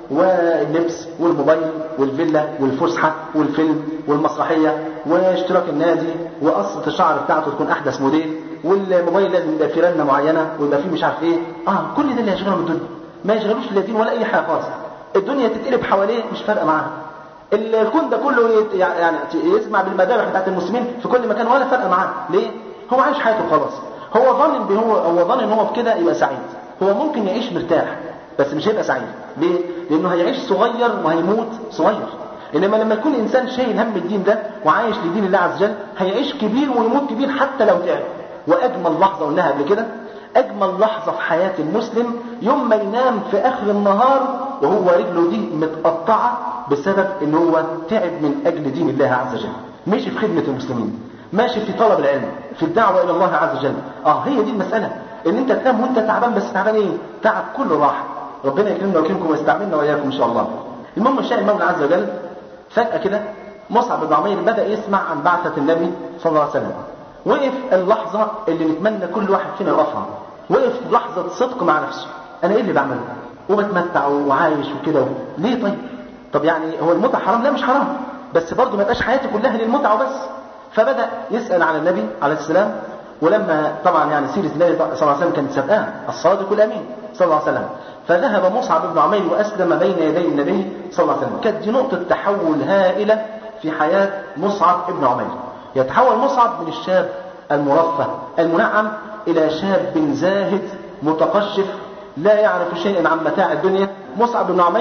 واللبس والموبايل والفيلا والفسحه والفيلم والمسرحيه واشتراك النادي وقصه الشعر بتاعته تكون احدث موديل والموبايل لازم يبقى فيه رنه معينه ويبقى فيه مش عارف ايه اه كل ده اللي يشغله من الدنيا ما يشغلوش لا دين ولا اي حاجه خالص الدنيا تتقلب حواليه مش فارقه معاه الكون ده كله يعني يسمع بالمذابح بتاعت المسلمين في كل مكان ولا فرق معاه ليه هو عايش حياته خلاص هو ظن ان هو هو ظن ان هو في كده يبقى سعيد هو ممكن يعيش مرتاح بس مش هيبقى سعيد ليه لانه هيعيش صغير وهيموت صغير انما لما يكون انسان شايل هم الدين ده وعايش لدين الله عز وجل هيعيش كبير ويموت كبير حتى لو تعب واجمل لحظه قلناها قبل كده اجمل لحظه في حياه المسلم يوم ما ينام في اخر النهار وهو رجله دي متقطعه بسبب ان هو تعب من اجل دين الله عز وجل ماشي في خدمه المسلمين ماشي في طلب العلم في الدعوه الى الله عز وجل اه هي دي المساله ان انت تنام وانت تعبان بس تعبان ايه تعب كله راحه ربنا يكرمنا ويكرمكم ويستعملنا واياكم ان شاء الله المهم شاء المولى عز وجل فجاه كده مصعب بن عمير بدا يسمع عن بعثه النبي صلى الله عليه وسلم وقف اللحظه اللي نتمنى كل واحد فينا يقفها وقف لحظه صدق مع نفسه انا ايه اللي بعمله وبتمتع وعايش وكده ليه طيب طب يعني هو المتعه حرام لا مش حرام بس برضه ما يبقاش حياتي كلها للمتعه وبس فبدا يسال على النبي عليه السلام ولما طبعا يعني سيره النبي صلى الله عليه وسلم كانت سابقاه الصادق الامين صلى الله عليه وسلم فذهب مصعب بن عمير واسلم بين يدي النبي صلى الله عليه وسلم كانت دي نقطه تحول هائله في حياه مصعب بن عمير يتحول مصعب من الشاب المرفه المنعم الى شاب زاهد متقشف لا يعرف شيئا عن متاع الدنيا مصعب بن عمير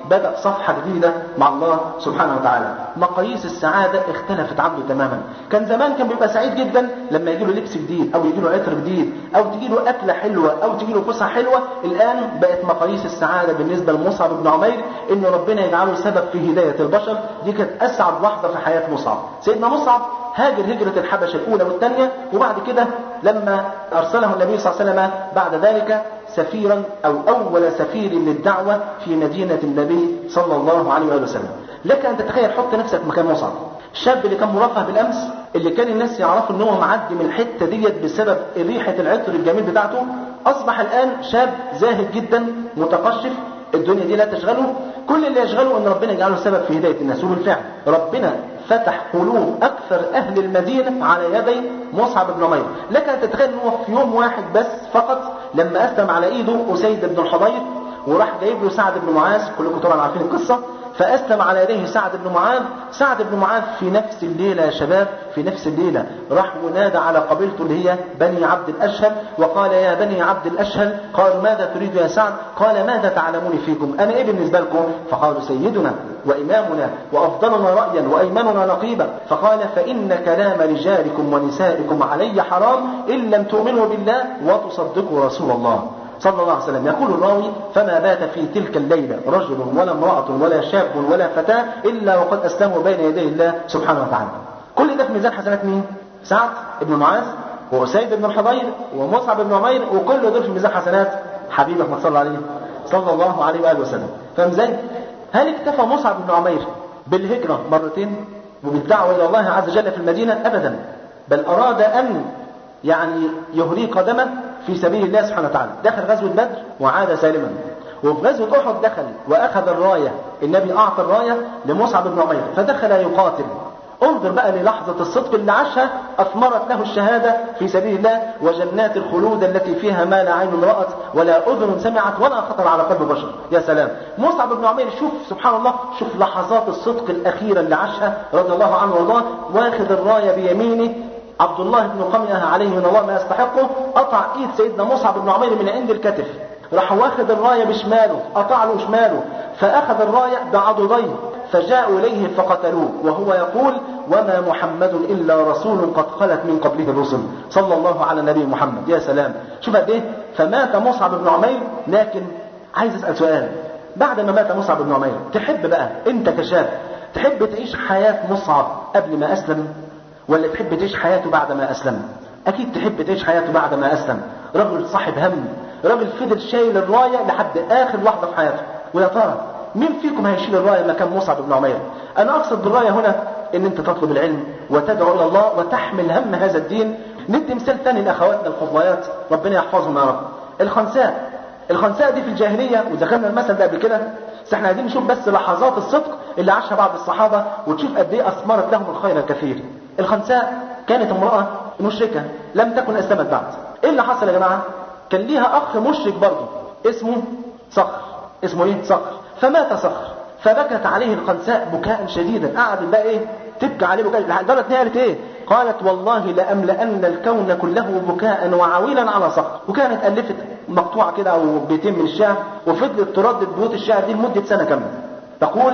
بدأ صفحة جديدة مع الله سبحانه وتعالى مقاييس السعادة اختلفت عنده تماما كان زمان كان بيبقى سعيد جدا لما يجي له لبس جديد أو يجي له عطر جديد أو تجي له أكلة حلوة أو تجي له فسحة حلوة الآن بقت مقاييس السعادة بالنسبة لمصعب بن عمير إن ربنا يجعله سبب في هداية البشر دي كانت أسعد لحظة في حياة مصعب سيدنا مصعب هاجر هجرة الحبشة الأولى والثانية وبعد كده لما أرسله النبي صلى الله عليه وسلم بعد ذلك سفيرا أو أول سفير للدعوة في مدينة النبي صلى الله عليه وآله وسلم لك أن تتخيل حط نفسك مكان مصعب الشاب اللي كان مرفه بالأمس اللي كان الناس يعرفوا ان هو معدي من الحتة ديت بسبب ريحة العطر الجميل بتاعته أصبح الآن شاب زاهد جدا متقشف الدنيا دي لا تشغله كل اللي يشغله ان ربنا يجعله سبب في هداية الناس وبالفعل ربنا فتح قلوب أكثر أهل المدينة على يدي مصعب بن عمير لك أن تتخيل أنه في يوم واحد بس فقط لما أسلم على إيده أسيد بن الحضير وراح جايب له سعد بن معاذ كلكم طبعا عارفين القصة فأسلم على يديه سعد بن معاذ سعد بن معاذ في نفس الليلة يا شباب في نفس الليلة راح ونادى على قبيلته اللي هي بني عبد الأشهل وقال يا بني عبد الأشهل قالوا ماذا تريد يا سعد قال ماذا تعلمون فيكم أنا إيه بالنسبة لكم فقالوا سيدنا وإمامنا وأفضلنا رأيا وأيمننا نقيبا فقال فإن كلام رجالكم ونسائكم علي حرام إن لم تؤمنوا بالله وتصدقوا رسول الله صلى الله عليه وسلم يقول الراوي فما بات في تلك الليلة رجل ولا امرأة ولا شاب ولا فتاة إلا وقد أسلموا بين يدي الله سبحانه وتعالى كل ده في ميزان حسنات مين؟ سعد بن معاذ وأسيد بن الحضير ومصعب بن عمير وكل دول في ميزان حسنات حبيبك ما صلى عليه صلى الله عليه وآله وسلم فاهم ازاي؟ هل اكتفى مصعب بن عمير بالهجرة مرتين وبالدعوة إلى الله عز وجل في المدينة أبدا بل أراد أن يعني يهري قدمه في سبيل الله سبحانه وتعالى دخل غزوة بدر وعاد سالما وفي غزوة أحد دخل وأخذ الراية النبي أعطى الراية لمصعب بن عمير فدخل يقاتل انظر بقى للحظة الصدق اللي عاشها أثمرت له الشهادة في سبيل الله وجنات الخلود التي فيها ما لا عين رأت ولا أذن سمعت ولا خطر على قلب بشر يا سلام مصعب بن عمير شوف سبحان الله شوف لحظات الصدق الأخيرة اللي عاشها رضي الله عنه وارضاه واخذ الراية بيمينه عبد الله بن قمية عليه من الله ما يستحقه قطع ايد سيدنا مصعب بن عمير من عند الكتف راح واخد الراية بشماله قطع له شماله فأخذ الراية بعضديه فجاءوا إليه فقتلوه وهو يقول وما محمد إلا رسول قد خلت من قبله الرسل صلى الله على النبي محمد يا سلام شوف قد ايه فمات مصعب بن عمير لكن عايز أسأل سؤال بعد ما مات مصعب بن عمير تحب بقى انت كشاب تحب تعيش حياة مصعب قبل ما أسلم ولا تحب تعيش حياته بعد ما أسلم أكيد تحب تعيش حياته بعد ما أسلم رجل صاحب هم رجل فضل شايل الراية لحد آخر لحظة في حياته ويا ترى مين فيكم هيشيل الراية مكان مصعب بن عمير أنا أقصد بالراية هنا إن أنت تطلب العلم وتدعو إلى الله وتحمل هم هذا الدين ندي مثال ثاني لأخواتنا الفضليات ربنا يحفظهم يا رب الخنساء الخنساء دي في الجاهلية ودخلنا المثل ده قبل كده بس احنا عايزين نشوف بس لحظات الصدق اللي عاشها بعض الصحابة وتشوف قد ايه أثمرت لهم الخير الكثير الخنساء كانت امرأة مشركة لم تكن أسلمت بعد ايه اللي حصل يا جماعة كان ليها أخ مشرك برضه اسمه صخر اسمه ايه صخر فمات صخر فبكت عليه الخنساء بكاء شديدا قعدت بقى ايه تبكي عليه بكاء لدرجة ان هي قالت ايه قالت والله لأملأن الكون كله بكاء وعويلا على صخر وكانت ألفت مقطوعة كده أو بيتين من الشعر وفضلت تردد بيوت الشعر دي لمدة سنة كاملة تقول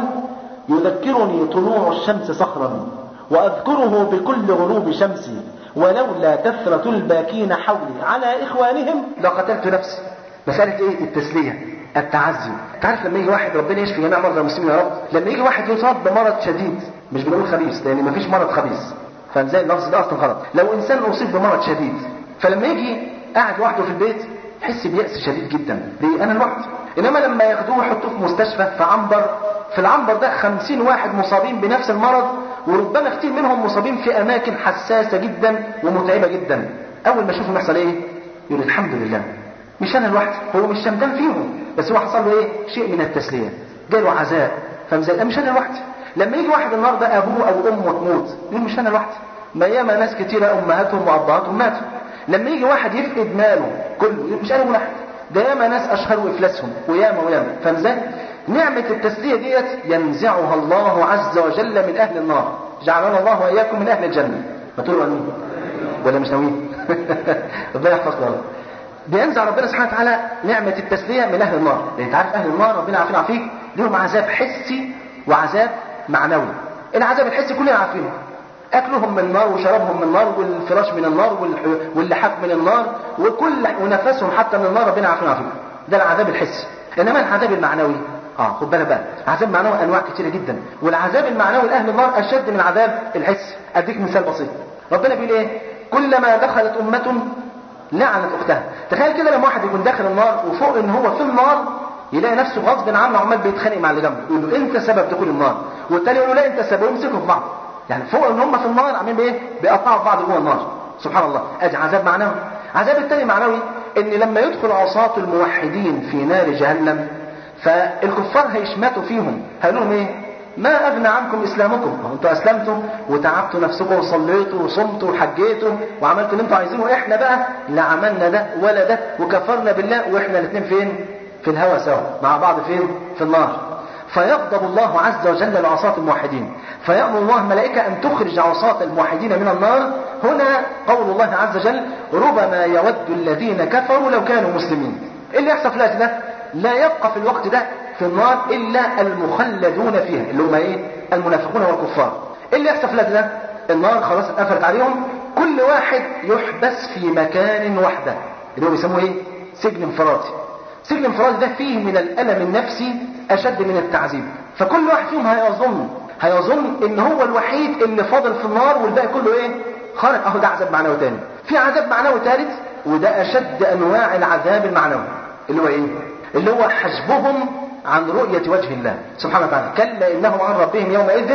يذكرني طلوع الشمس صخرا وأذكره بكل غروب شمسي ولولا كثرة الباكين حولي على إخوانهم لقتلت نفسي مسألة إيه التسلية التعزي تعرف لما يجي واحد ربنا يشفي جميع مرضى المسلمين يا رب لما يجي واحد يصاب بمرض شديد مش بنقول خبيث لان مفيش مرض خبيث فازاي اللفظ ده اصلا غلط لو انسان اصيب بمرض شديد فلما يجي قاعد وحده في البيت يحس بيأس شديد جدا ليه انا لوحدي انما لما ياخدوه ويحطوه في مستشفى في عنبر في العنبر ده خمسين واحد مصابين بنفس المرض وربما كتير منهم مصابين في اماكن حساسه جدا ومتعبه جدا اول ما يشوفهم يحصل ايه يقول الحمد لله مش انا لوحدي هو مش شمدان فيهم بس هو حصل له ايه شيء من التسليه جاله عزاء فاهم ازاي مش انا لوحدي لما يجي واحد النهارده ابوه او امه تموت يقول مش انا لوحدي ما ياما ناس كتيره امهاتهم وابهاتهم ماتوا لما يجي واحد يفقد ماله كله يقول مش انا لوحدي ده ياما ناس اشهروا افلاسهم وياما وياما فاهم ازاي نعمة التسلية ديت ينزعها الله عز وجل من أهل النار جعلنا الله وإياكم من أهل الجنة ما تقولوا أمين ولا مش ناويين ربنا يحفظنا يا رب بينزع ربنا سبحانه وتعالى نعمة التسلية من أهل النار لأن أنت عارف أهل النار ربنا عارفين عفيك لهم عذاب حسي وعذاب معنوي العذاب الحسي كلنا عارفينه اكلهم من النار وشرابهم من النار والفراش من النار والح- واللحاف من النار وكل ونفسهم حتى من النار ربنا عارفين عارفين ده العذاب الحسي انما العذاب المعنوي اه خد بالك بقى عذاب معنوي انواع كتيره جدا والعذاب المعنوي لاهل النار اشد من العذاب الحسي اديك مثال بسيط ربنا بيقول ايه كلما دخلت امه لعنت اختها تخيل كده لما واحد يكون داخل النار وفوق ان هو في النار يلاقي نفسه غصب عنه عمال بيتخانق مع اللي جنبه يقول له انت سبب دخول النار والتاني يقول له لا انت سبب يمسكوا في بعض يعني فوق ان هم في النار عاملين بايه بيقطعوا في بعض جوه النار سبحان الله ادي عذاب معنوي عذاب التاني معنوي ان لما يدخل عصاة الموحدين في نار جهنم فالكفار هيشمتوا فيهم هيقولوا لهم ايه ما اغنى عنكم اسلامكم ما هو انتوا اسلمتم وتعبتوا نفسكم وصليتوا وصمتوا وحجيتوا وعملتوا اللي انتوا عايزينه احنا بقى لا عملنا ده ولا ده وكفرنا بالله واحنا الاثنين فين في الهوى سوا مع بعض فين في النار فيغضب الله عز وجل لعصاة الموحدين فيأمر الله ملائكة أن تخرج عصاة الموحدين من النار هنا قول الله عز وجل ربما يود الذين كفروا لو كانوا مسلمين إيه اللي يحصل في الوقت ده لا يبقى في الوقت ده في النار إلا المخلدون فيها اللي هم إيه المنافقون والكفار إيه اللي يحصل في الوقت ده النار خلاص اتقفلت عليهم كل واحد يحبس في مكان وحده اللي هو بيسموه ايه سجن انفرادي سجن انفرادي ده فيه من الألم النفسي أشد من التعذيب فكل واحد فيهم هيظن هيظن ان هو الوحيد اللي فاضل في النار والباقي كله ايه خارج اهو ده عذاب معنوي تاني في عذاب معنوي ثالث وده اشد انواع العذاب المعنوي اللي هو ايه اللي هو حجبهم عن رؤية وجه الله سبحانه وتعالى كلا إنهم عن ربهم يومئذ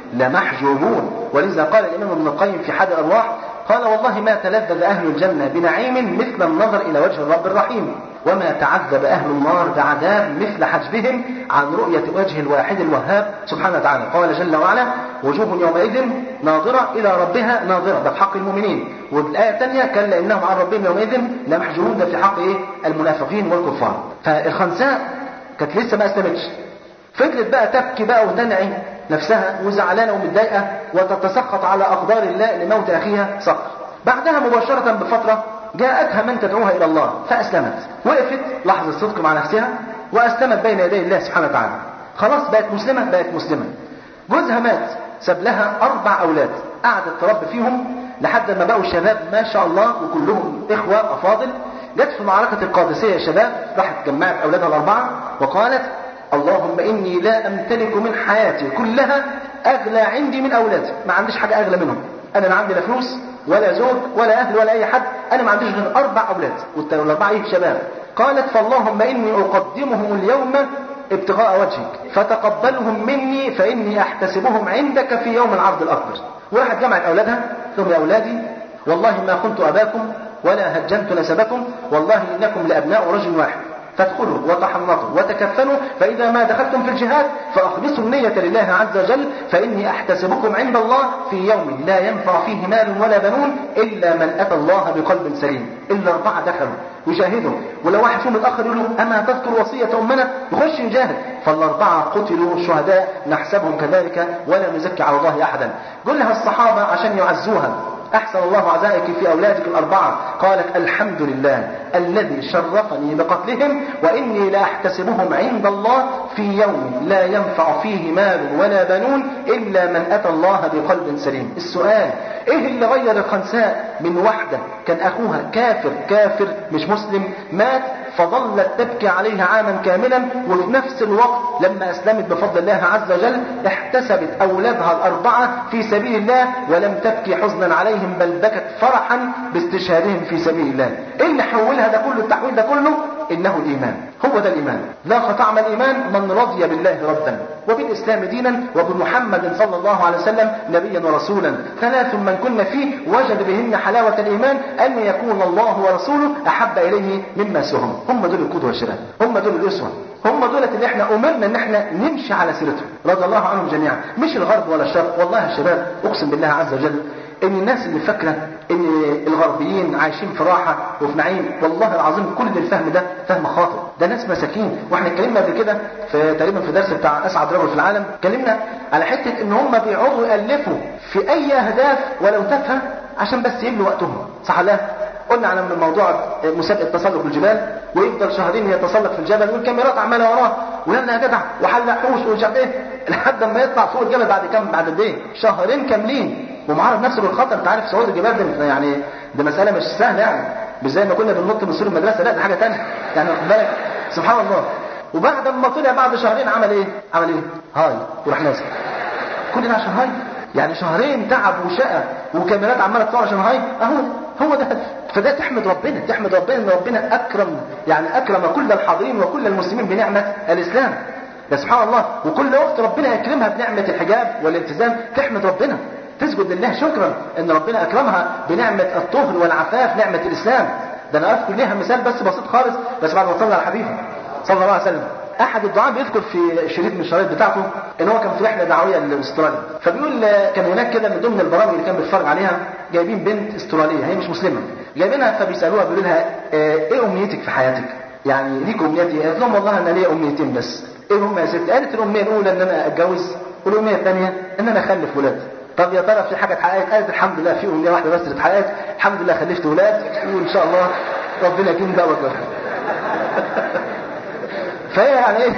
لمحجوبون ولذا قال الإمام ابن القيم في حد الأرواح قال والله ما تلذذ أهل الجنة بنعيم مثل النظر إلى وجه الرب الرحيم وما تعذب أهل النار بعذاب مثل حجبهم عن رؤية وجه الواحد الوهاب سبحانه وتعالى قال جل وعلا وجوه يومئذ ناظرة إلى ربها ناظرة ده في حق المؤمنين والآية الثانية كلا إنهم عن ربهم يومئذ لمحجوبون ده في حق إيه المنافقين والكفار فالخنساء كانت لسه ما أسلمتش فضلت بقى تبكي بقى وتنعي نفسها وزعلانة ومتضايقة وتتسخط على أقدار الله لموت أخيها صقر بعدها مباشرة بفترة جاءتها من تدعوها إلى الله فأسلمت وقفت لحظة صدق مع نفسها وأسلمت بين يدي الله سبحانه وتعالى خلاص بقت مسلمة بقت مسلمة جوزها مات ساب لها أربع أولاد قعدت تربي فيهم لحد ما بقوا شباب ما شاء الله وكلهم إخوة أفاضل جت في معركة القادسية يا شباب راحت جمعت أولادها الأربعة وقالت اللهم إني لا أمتلك من حياتي كلها أغلى عندي من أولادي ما عنديش حاجة أغلى منهم أنا لا عندي لا فلوس ولا زوج ولا أهل ولا أي حد أنا ما عنديش غير أربع أولاد والأربعة إيه شباب قالت فاللهم إني أقدمهم اليوم ابتغاء وجهك فتقبلهم مني فإني أحتسبهم عندك في يوم العرض الأكبر وراحت جمعت أولادها ثم يا أولادي والله ما كنت أباكم ولا هجنت نسبكم والله إنكم لأبناء رجل واحد فادخلوا وتحنطوا وتكفنوا فإذا ما دخلتم في الجهاد فأخلصوا النية لله عز وجل فإني أحتسبكم عند الله في يوم لا ينفع فيه مال ولا بنون إلا من أتى الله بقلب سليم إلا أربعة دخلوا يجاهدوا ولو واحد فيهم الآخر يقول له أما تذكر وصية أمنا يخش يجاهد فالأربعة قتلوا شهداء نحسبهم كذلك ولا نزكي على الله أحدا قل لها الصحابة عشان يعزوها أحسن الله عزائك في أولادك الأربعة قالت الحمد لله الذي شرفني بقتلهم وإني لا أحتسبهم عند الله في يوم لا ينفع فيه مال ولا بنون إلا من أتى الله بقلب سليم السؤال إيه اللي غير الخنساء من واحدة كان أخوها كافر كافر مش مسلم مات فظلت تبكي عليه عاما كاملا وفي نفس الوقت لما أسلمت بفضل الله عز وجل احتسبت أولادها الأربعة في سبيل الله ولم تبكي حزنا عليهم بل بكت فرحا باستشهادهم في سبيل الله إيه اللي حولها ده كله التحويل ده كله إنه الإيمان هو ده الإيمان ذاق طعم الإيمان من رضي بالله ربا وبالإسلام دينا وبمحمد صلى الله عليه وسلم نبيا ورسولا ثلاث من كن فيه وجد بهن حلاوة الإيمان أن يكون الله ورسوله أحب إليه مما سواهم هم دول القدوة والشباب هم دول الأسوة هم دولة اللي احنا أمرنا ان احنا نمشي على سيرتهم رضي الله عنهم جميعا مش الغرب ولا الشرق والله يا شباب اقسم بالله عز وجل ان الناس اللي فاكره ان الغربيين عايشين في راحه وفي نعيم والله العظيم كل الفهم ده فهم خاطئ ده ناس مساكين واحنا اتكلمنا قبل كده في تقريبا في درس بتاع اسعد رجل في العالم اتكلمنا على حته ان هم بيقعدوا يالفوا في اي اهداف ولو تافهه عشان بس يملوا وقتهم صح لا قلنا على موضوع مسابقه تسلق الجبال ويفضل شهرين يتسلق في الجبل والكاميرات عماله وراه ويلا يا جدع وحلق حوش ومش عارف ايه لحد ما يطلع فوق الجبل بعد كام بعد قد ايه شهرين كاملين ومعرض نفسه للخطر انت عارف صعود الجبال ده يعني ده مساله مش سهله يعني مش زي ما كنا بننط من سور المدرسه لا ده حاجه ثانيه يعني واخد بالك سبحان الله وبعد ما طلع بعد شهرين عمل ايه؟ عمل ايه؟ هاي وراح نازل كل ده عشان هاي يعني شهرين تعب وشقى وكاميرات عماله تصور عشان هاي اهو هو ده فده تحمد ربنا تحمد ربنا ان ربنا اكرم يعني اكرم كل الحاضرين وكل المسلمين بنعمه الاسلام ده سبحان الله وكل وقت ربنا يكرمها بنعمه الحجاب والالتزام تحمد ربنا تسجد لله شكرا ان ربنا اكرمها بنعمه الطهر والعفاف نعمه الاسلام ده انا اذكر ليها مثال بس بسيط خالص بس بعد ما صلى على حبيبي صلى الله عليه وسلم احد الدعاء بيذكر في شريط من الشرايط بتاعته ان هو كان في رحله دعويه لاستراليا فبيقول كان هناك كده من ضمن البرامج اللي كان بيتفرج عليها جايبين بنت استراليه هي مش مسلمه جايبينها فبيسالوها بيقولوا لها ايه امنيتك في حياتك يعني ليك امنيات ايه قالت لهم والله انا ليا امنيتين بس ايه هم يا ستي قالت الامنيه الاولى ان انا اتجوز والامنيه الثانيه ان انا اخلف ولاد طب يا ترى في حاجه اتحققت قالت الحمد لله في امنيه واحده بس اللي اتحققت الحمد لله خلفت ولاد وان شاء الله ربنا يكون ده وجهه فهي يعني ايه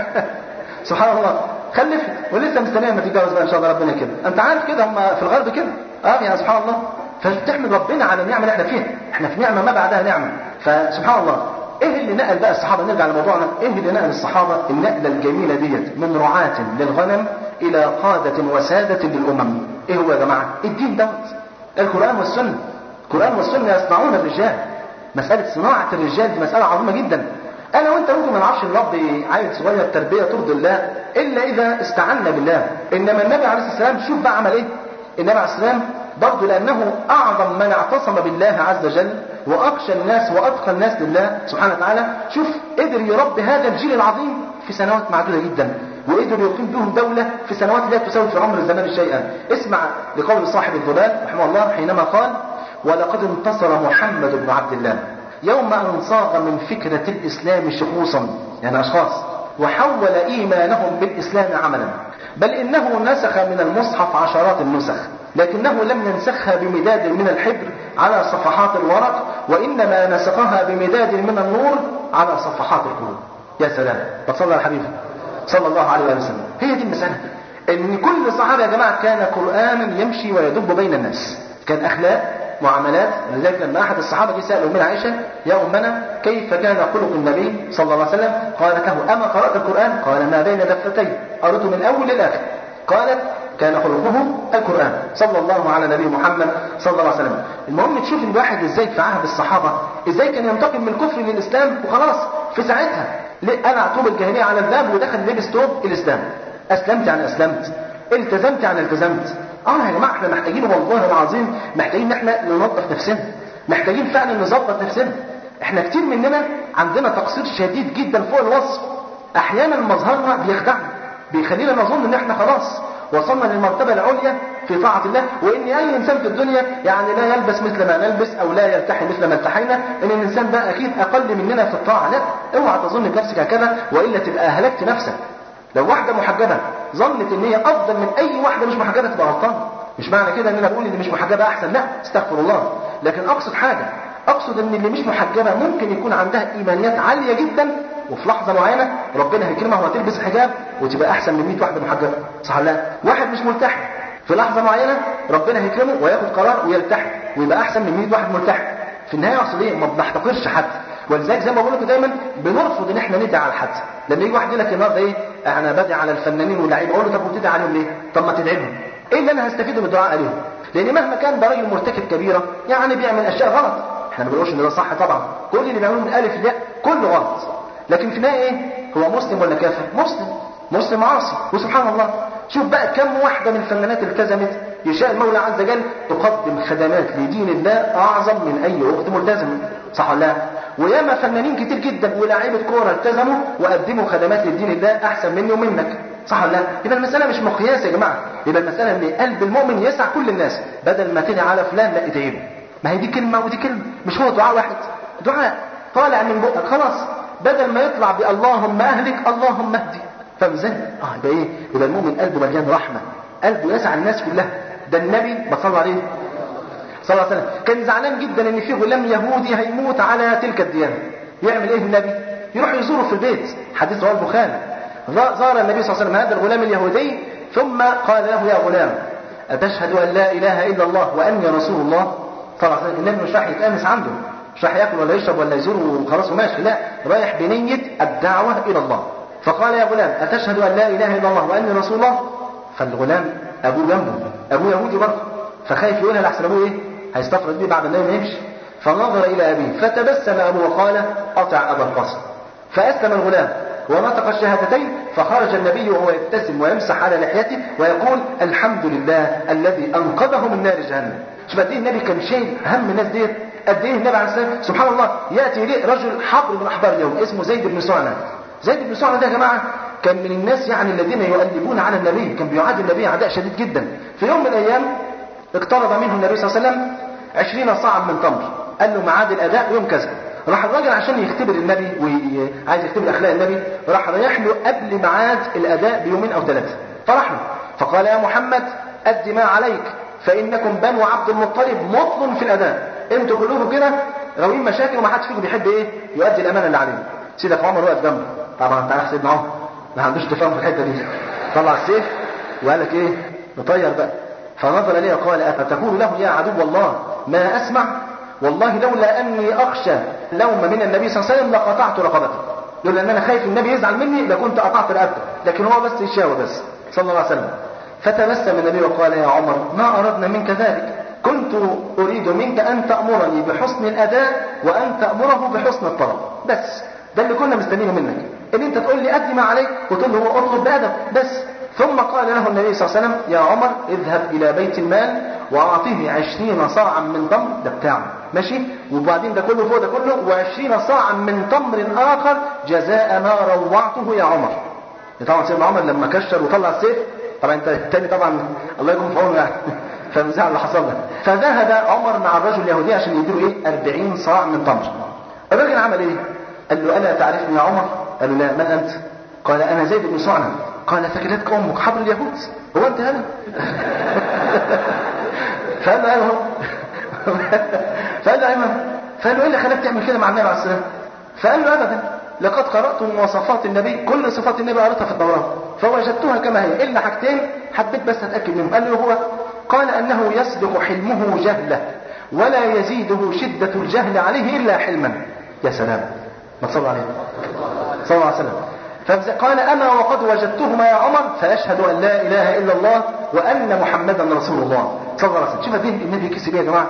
سبحان الله خلفت ولسه مستنيه ما تتجوز بقى ان شاء الله ربنا كده انت عارف كده هم في الغرب كده اه يعني سبحان الله فتحمد ربنا على النعمه اللي احنا فيها احنا في نعمه ما بعدها نعمه فسبحان الله ايه اللي نقل بقى الصحابه نرجع لموضوعنا ايه اللي نقل الصحابه النقله الجميله ديت من رعاة للغنم الى قاده وساده للامم ايه هو يا جماعه الدين دوت القران والسنه القران والسنه يصنعون الرجال مساله صناعه الرجال دي مساله عظيمه جدا انا وانت ممكن ما نعرفش نربي عيل صغير تربيه ترضي الله الا اذا استعنا بالله انما النبي عليه الصلاه والسلام شوف بقى عمل ايه النبي عليه الصلاه والسلام برضه لانه اعظم من اعتصم بالله عز وجل واخشى الناس واتقى الناس لله سبحانه وتعالى شوف قدر يربي هذا الجيل العظيم في سنوات معدوده جدا وقدر يقيم بهم دولة في سنوات لا تساوي في عمر الزمان شيئا اسمع لقول صاحب الضلال رحمه الله حينما قال ولقد انتصر محمد بن عبد الله يوم أن صاغ من فكرة الإسلام شخوصا يعني أشخاص وحول إيمانهم بالإسلام عملا بل إنه نسخ من المصحف عشرات النسخ لكنه لم ينسخها بمداد من الحبر على صفحات الورق وإنما نسخها بمداد من النور على صفحات القلوب يا سلام بصلى على الحبيب صلى الله عليه وسلم هي دي المسألة ان كل صحابة يا جماعة كان قرآنا يمشي ويدب بين الناس كان أخلاق معاملات لذلك لما احد الصحابه جه سال امنا عائشه يا امنا كيف كان خلق النبي صلى الله عليه وسلم؟ قالت له اما قرات القران؟ قال ما بين دفتين قرأته من اول للاخر. قالت كان خلقه القران صلى الله على نبي محمد صلى الله عليه وسلم. المهم تشوف الواحد ازاي في عهد الصحابه ازاي كان ينتقل من الكفر للاسلام وخلاص في ساعتها قلع طوب الجاهليه على الباب ودخل لبس طوب الاسلام. اسلمت يعني اسلمت التزمت يعني التزمت اه يا جماعه احنا محتاجين والله العظيم محتاجين ان احنا ننظف نفسنا محتاجين فعلا نظبط نفسنا احنا كتير مننا عندنا تقصير شديد جدا فوق الوصف احيانا مظهرنا بيخدعنا بيخلينا نظن ان احنا خلاص وصلنا للمرتبة العليا في طاعة الله وان اي انسان في الدنيا يعني لا يلبس مثل ما نلبس او لا يلتحي مثل ما التحينا ان الانسان ده اكيد اقل مننا في الطاعة لا اوعى تظن بنفسك هكذا والا تبقى اهلكت نفسك لو واحدة محجبة ظنت ان هي افضل من اي واحدة مش محجبة تبقى غلطانة مش معنى كده ان انا بقول اللي مش محجبة احسن لا استغفر الله لكن اقصد حاجة اقصد ان اللي مش محجبة ممكن يكون عندها ايمانيات عالية جدا وفي لحظة معينة ربنا هيكرمها وهتلبس حجاب وتبقى احسن من 100 واحدة محجبة صح لا واحد مش ملتحي في لحظة معينة ربنا هيكرمه وياخد قرار ويلتحي ويبقى احسن من 100 واحد ملتحي في النهاية اقصد ايه ما بنحتقرش حد ولذلك زي ما بقول لكم دايما بنرفض ان احنا ندعي على حد لما يجي واحد يقول لك النهارده ايه انا بدعي على الفنانين واللعيبه اقول له طب وتدعي عليهم ليه؟ طب ما تدعي لهم ايه اللي انا هستفيده من الدعاء عليهم؟ لان مهما كان ده راجل مرتكب كبيره يعني بيعمل اشياء غلط احنا ما بنقولش ان ده صح طبعا كل اللي بيعملوه من الف للياء كله غلط لكن في النهايه ايه؟ هو مسلم ولا كافر؟ مسلم مسلم عاصي وسبحان الله شوف بقى كم واحده من الفنانات التزمت يشاء المولى عز وجل تقدم خدمات لدين الله اعظم من اي اخت ملتزمه صح ولا لا؟ وياما فنانين كتير جدا ولاعيبه كوره التزموا وقدموا خدمات لدين الله احسن مني ومنك صح ولا لا؟ يبقى المساله مش مقياس يا جماعه يبقى المساله ان قلب المؤمن يسع كل الناس بدل ما تدعي على فلان لا ادعي له ما هي دي كلمه ودي كلمه مش هو دعاء واحد دعاء طالع من بقك خلاص بدل ما يطلع باللهم اهلك اللهم اهدي فاهم ازاي؟ اه يبقى ايه؟ يبقى المؤمن قلبه مليان رحمه قلبه يسع الناس كلها ده النبي بصلوا عليه صلى الله عليه وسلم كان زعلان جدا ان في غلام يهودي هيموت على تلك الديانه يعمل ايه النبي يروح يزوره في البيت حديث رواه البخاري زار النبي صلى الله عليه وسلم هذا الغلام اليهودي ثم قال له يا غلام أتشهد أن لا إله إلا الله وأني رسول الله طبعا النبي مش راح يتأنس عنده مش راح ياكل ولا يشرب ولا يزور وخلاص وماشي لا رايح بنية الدعوة إلى الله فقال يا غلام أتشهد أن لا إله إلا الله وأني رسول الله فالغلام أبوه جنبه أبوه يهودي برضه فخايف يقولها لحسن أبوه إيه هيستفرد بيه بعد النبي ما يمشي فنظر إلى أبيه فتبسم أبوه وقال أطع أبا القاسم فأسلم الغلام ونطق الشهادتين فخرج النبي وهو يبتسم ويمسح على لحيته ويقول الحمد لله الذي أنقذه من نار جهنم شوف قد ايه النبي كان شايل هم الناس ديت قد ايه النبي عليه الصلاه والسلام سبحان الله ياتي اليه رجل حبر من احبار اليوم اسمه زيد بن سعنه زيد بن سعنه ده يا جماعه كان من الناس يعني الذين يؤلبون على النبي كان بيعادي النبي عداء شديد جدا في يوم من الايام اقترض منه النبي صلى الله عليه وسلم عشرين صاعا من تمر قال له ميعاد الاداء يوم كذا راح الراجل عشان يختبر النبي وعايز يختبر اخلاق النبي راح رايح له قبل ميعاد الاداء بيومين او ثلاثه فراح له فقال يا محمد اد ما عليك فانكم بنو عبد المطلب مطل في الاداء انتوا كلكم كده غاويين مشاكل وما حدش فيكم بيحب ايه يؤدي الامانه اللي عليه سيدك عمر واقف جنبه طبعا انت عارف سيدنا عمر ما عندوش تفاهم في الحته دي طلع السيف وقال لك ايه نطير بقى فنظر اليه وقال افتقول له يا عدو الله ما اسمع والله لولا اني اخشى لوم من النبي صلى الله عليه وسلم لقطعت رقبته لولا ان انا خايف النبي يزعل مني لكنت قطعت رقبته لكن هو بس يشاور بس صلى الله عليه وسلم فتبسم النبي وقال يا عمر ما اردنا منك ذلك كنت اريد منك ان تامرني بحسن الاداء وان تامره بحسن الطلب بس ده اللي كنا مستنينه منك ان انت تقول لي ادي ما عليك وتقول له هو اطلب بادب بس ثم قال له النبي صلى الله عليه وسلم يا عمر اذهب الى بيت المال واعطيه عشرين صاعا من تمر ده بتاعه ماشي وبعدين ده كله فوق ده كله وعشرين صاعا من تمر اخر جزاء ما روعته يا عمر طبعا سيدنا عمر لما كشر وطلع السيف طبعا انت التاني طبعا الله يكون في عونه يعني فمزع اللي حصل له فذهب عمر مع الرجل اليهودي عشان يديله ايه 40 صاع من تمر الراجل عمل ايه قال له الا تعرفني يا عمر قال له لا من انت قال انا زيد بن سعنة قال ثكلتك امك حبر اليهود هو انت هذا فقال له ايوه فقال له ايمن فقال له ايه اللي خلاك تعمل كده مع النبي عليه السلام فقال له ابدا لقد قرات مواصفات النبي كل صفات النبي قرأتها في التوراه فوجدتها كما هي الا حاجتين حبيت بس اتاكد منهم قال له هو قال انه يسبق حلمه جهله ولا يزيده شده الجهل عليه الا حلما يا سلام ما تصلوا عليه صلى الله عليه وسلم فقال أما وقد وجدتهما يا عمر فأشهد أن لا إله إلا الله وأن محمدا رسول الله صلى الله عليه وسلم شوف دين النبي كسب ايه يا جماعة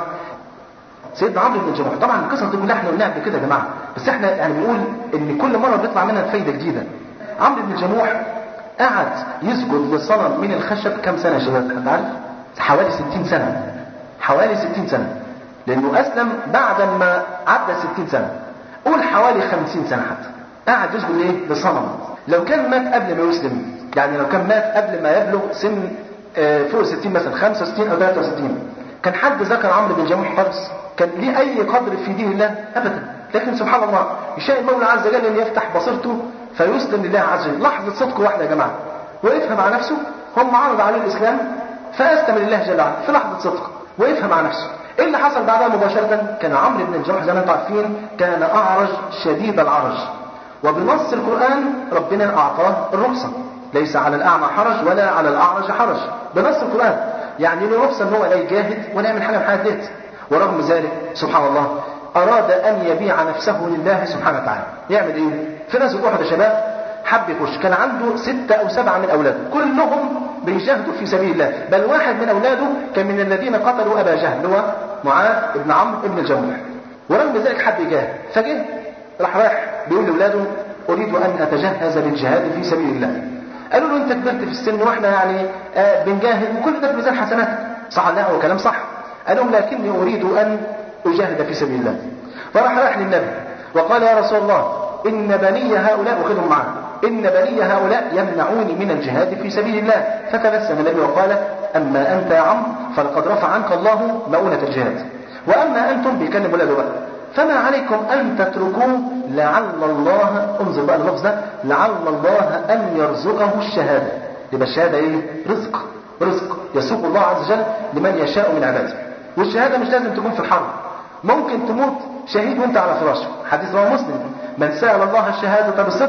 سيدنا عمرو بن الجموح طبعا القصة دي كلها احنا قلناها قبل كده يا جماعة بس احنا يعني بنقول ان كل مرة بيطلع منها فايدة جديدة عمرو بن الجموح قعد يسجد للصنم من الخشب كم سنة يا شباب حد عارف حوالي 60 سنة حوالي 60 سنة لأنه أسلم بعد ما عدى 60 سنة قول حوالي 50 سنة حتى قاعد يسجد ليه؟ لصنم لو كان مات قبل ما يسلم يعني لو كان مات قبل ما يبلغ سن فوق 60 مثلا 65 او 63 كان حد ذكر عمرو بن جموح خالص كان ليه اي قدر في دين الله ابدا لكن سبحان الله يشاء المولى عز وجل ان يفتح بصيرته فيسلم لله عز وجل لحظه صدق واحده يا جماعه وقفها مع نفسه هم عرض عليه الاسلام فاسلم لله جل وعلا في لحظه صدق وقفها مع نفسه ايه اللي حصل بعدها مباشره كان عمرو بن الجموح زي ما انتم عارفين كان اعرج شديد العرج وبنص القرآن ربنا أعطاه الرخصة ليس على الأعمى حرج ولا على الأعرج حرج بنص القرآن يعني له رخصة ان هو لا يجاهد ولا يعمل حاجة من الحاجات ديت ورغم ذلك سبحان الله أراد أن يبيع نفسه لله سبحانه وتعالى يعمل إيه؟ في ناس أحد يا شباب حب يخش كان عنده ستة أو سبعة من أولاده كلهم بيجاهدوا في سبيل الله بل واحد من أولاده كان من الذين قتلوا أبا جهل اللي هو معاذ بن عمرو بن الجموح ورغم ذلك حب يجاهد فجه راح رايح بيقول لاولاده اريد ان اتجهز للجهاد في سبيل الله قالوا له انت كبرت في السن واحنا يعني آه بنجاهد وكل ده في ميزان حسناتك صح لا هو كلام صح قال لهم لكني اريد ان اجاهد في سبيل الله فراح رايح للنبي وقال يا رسول الله ان بني هؤلاء وخذهم معه ان بني هؤلاء يمنعوني من الجهاد في سبيل الله فتبسم النبي وقال اما انت يا عم فلقد رفع عنك الله مؤونه الجهاد واما انتم بيكلم ولاده بقى فما عليكم أن تتركوه لعل الله انظر بقى اللفظ ده لعل الله أن يرزقه الشهادة يبقى الشهادة إيه؟ رزق رزق يسوق الله عز وجل لمن يشاء من عباده والشهادة مش لازم تكون في الحرب ممكن تموت شهيد وانت على فراشك حديث رواه مسلم من سأل الله الشهادة بالصدق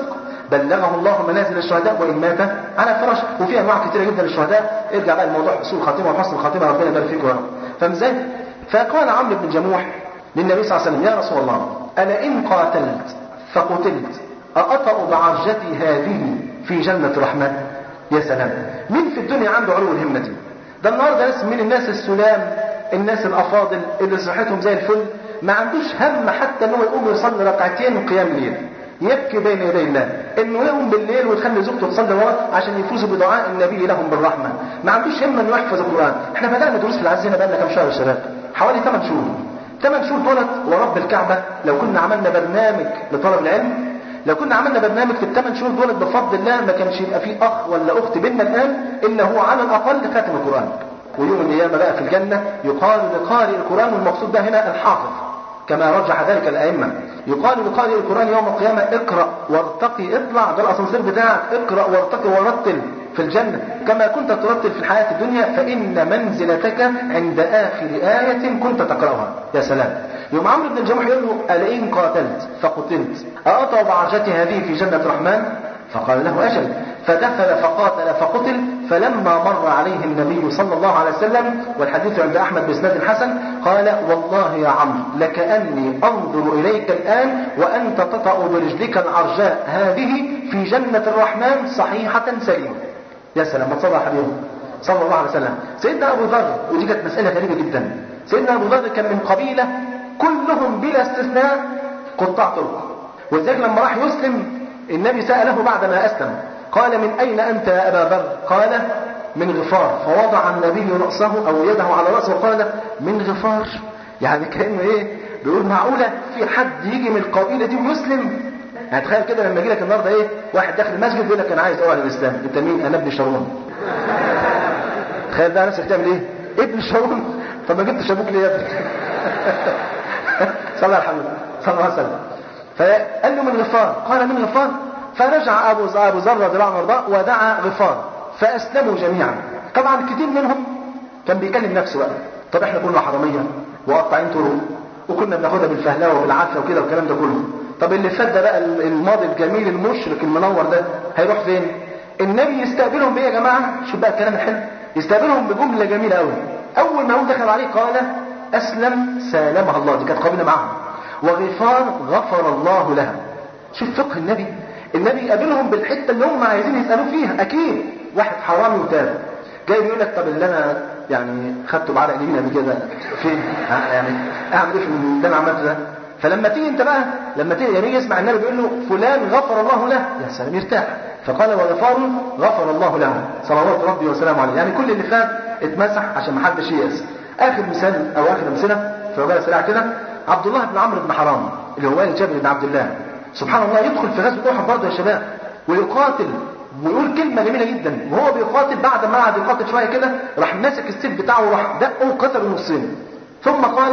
بلغه الله منازل الشهداء وان مات على فراش وفي انواع كثيره جدا للشهداء ارجع بقى لموضوع حصول الخاتمه وحسن الخاتمه ربنا يبارك فيك يا رب فاهم ازاي؟ فقال عمرو بن جموح للنبي صلى الله عليه وسلم يا رسول الله الا ان قاتلت فقتلت أأطأ بعرجتي هذه في جنة الرحمن يا سلام مين في الدنيا عنده علو الهمة دي ده النهارده ناس من الناس السلام الناس الافاضل اللي صحتهم زي الفل ما عندوش هم حتى ان هو يقوم يصلي ركعتين قيام ليل يبكي بين يدي الله انه يقوم بالليل ويخلي زوجته تصلي وراه عشان يفوزوا بدعاء النبي لهم بالرحمه ما عندوش همه انه يحفظ القران احنا بدانا دروس في العز هنا بقالنا كام شهر يا شباب حوالي 8 شهور 8 شهور دولت ورب الكعبه لو كنا عملنا برنامج لطلب العلم لو كنا عملنا برنامج في الثمان شهور دولت بفضل الله ما كانش يبقى فيه اخ ولا اخت بينا الان الا هو على الاقل خاتم القران ويوم القيامه بقى في الجنه يقال لقارئ القران والمقصود ده هنا الحافظ كما رجح ذلك الائمه يقال لقارئ القران يوم القيامه اقرا وارتقي اطلع ده الاسانسير بتاعك اقرا وارتقي ورتل في الجنة كما كنت ترتل في الحياة الدنيا فإن منزلتك عند آخر آية كنت تقرأها يا سلام يوم عمرو بن الجموح يقول له ألئن قاتلت فقتلت أأطع بعرجتي هذه في جنة الرحمن فقال له أجل فدخل فقاتل فقتل فلما مر عليه النبي صلى الله عليه وسلم والحديث عند أحمد بإسناد حسن قال والله يا عمرو لكأني أنظر إليك الآن وأنت تطأ برجلك العرجاء هذه في جنة الرحمن صحيحة سليمة يا سلام ما تصلى على حبيبه صلى الله عليه وسلم سيدنا أبو ذر ودي كانت مسألة غريبة جدا سيدنا أبو ذر كان من قبيلة كلهم بلا استثناء قطاع طرق ولذلك لما راح يسلم النبي سأله بعد ما أسلم قال من أين أنت يا أبا ذر قال من غفار فوضع النبي رأسه أو يده على رأسه وقال من غفار يعني كأنه إيه بيقول معقولة في حد يجي من القبيلة دي ويسلم يعني تخيل كده لما يجي لك النهارده ايه واحد داخل المسجد يقول لك انا عايز اوعى الاسلام انت مين انا ابن شارون تخيل بقى نفسك تعمل ايه ابن شارون طب ما جبتش ابوك ليه يا ابني صلى الله عليه وسلم صلى الله عليه وسلم فقال له من غفار قال من غفار فرجع ابو ابو ذر رضي الله عنه وارضاه ودعا غفار فاسلموا جميعا طبعا كتير منهم كان بيكلم نفسه بقى طب احنا كنا حراميه وقطاعين طرق وكنا بناخدها بالفهلاوه وبالعافيه وكده والكلام ده كله طب اللي فات ده بقى الماضي الجميل المشرق المنور ده هيروح فين النبي يستقبلهم بايه يا جماعه شوف بقى الكلام الحلو يستقبلهم بجمله جميله قوي اول ما هو دخل عليه قال اسلم سالمها الله دي كانت قابله معاهم وغفار غفر الله لها شوف فقه النبي النبي يقابلهم بالحته اللي هم عايزين يسالوه فيها اكيد واحد حرامي وتاب جاي بيقول لك طب اللي انا يعني خدته بعرق اليمين قبل كده فين يعني اعمل ايه في اللي انا عملته ده فلما تيجي انت بقى لما تيجي يعني يجي يسمع النبي بيقول له فلان غفر الله له يا سلام يرتاح فقال وغفار غفر الله له صلوات ربي وسلامه عليه يعني كل اللي فات اتمسح عشان ما حدش ييأس اخر مثال او اخر امثله في عجاله سريعه كده عبد الله بن عمرو بن حرام اللي هو والد جابر بن عبد الله سبحان الله يدخل في غزوه احد برضه يا شباب ويقاتل ويقول كلمه جميله جدا وهو بيقاتل بعد ما قعد يقاتل شويه كده راح ماسك السيف بتاعه وراح دقه وقتله نصين ثم قال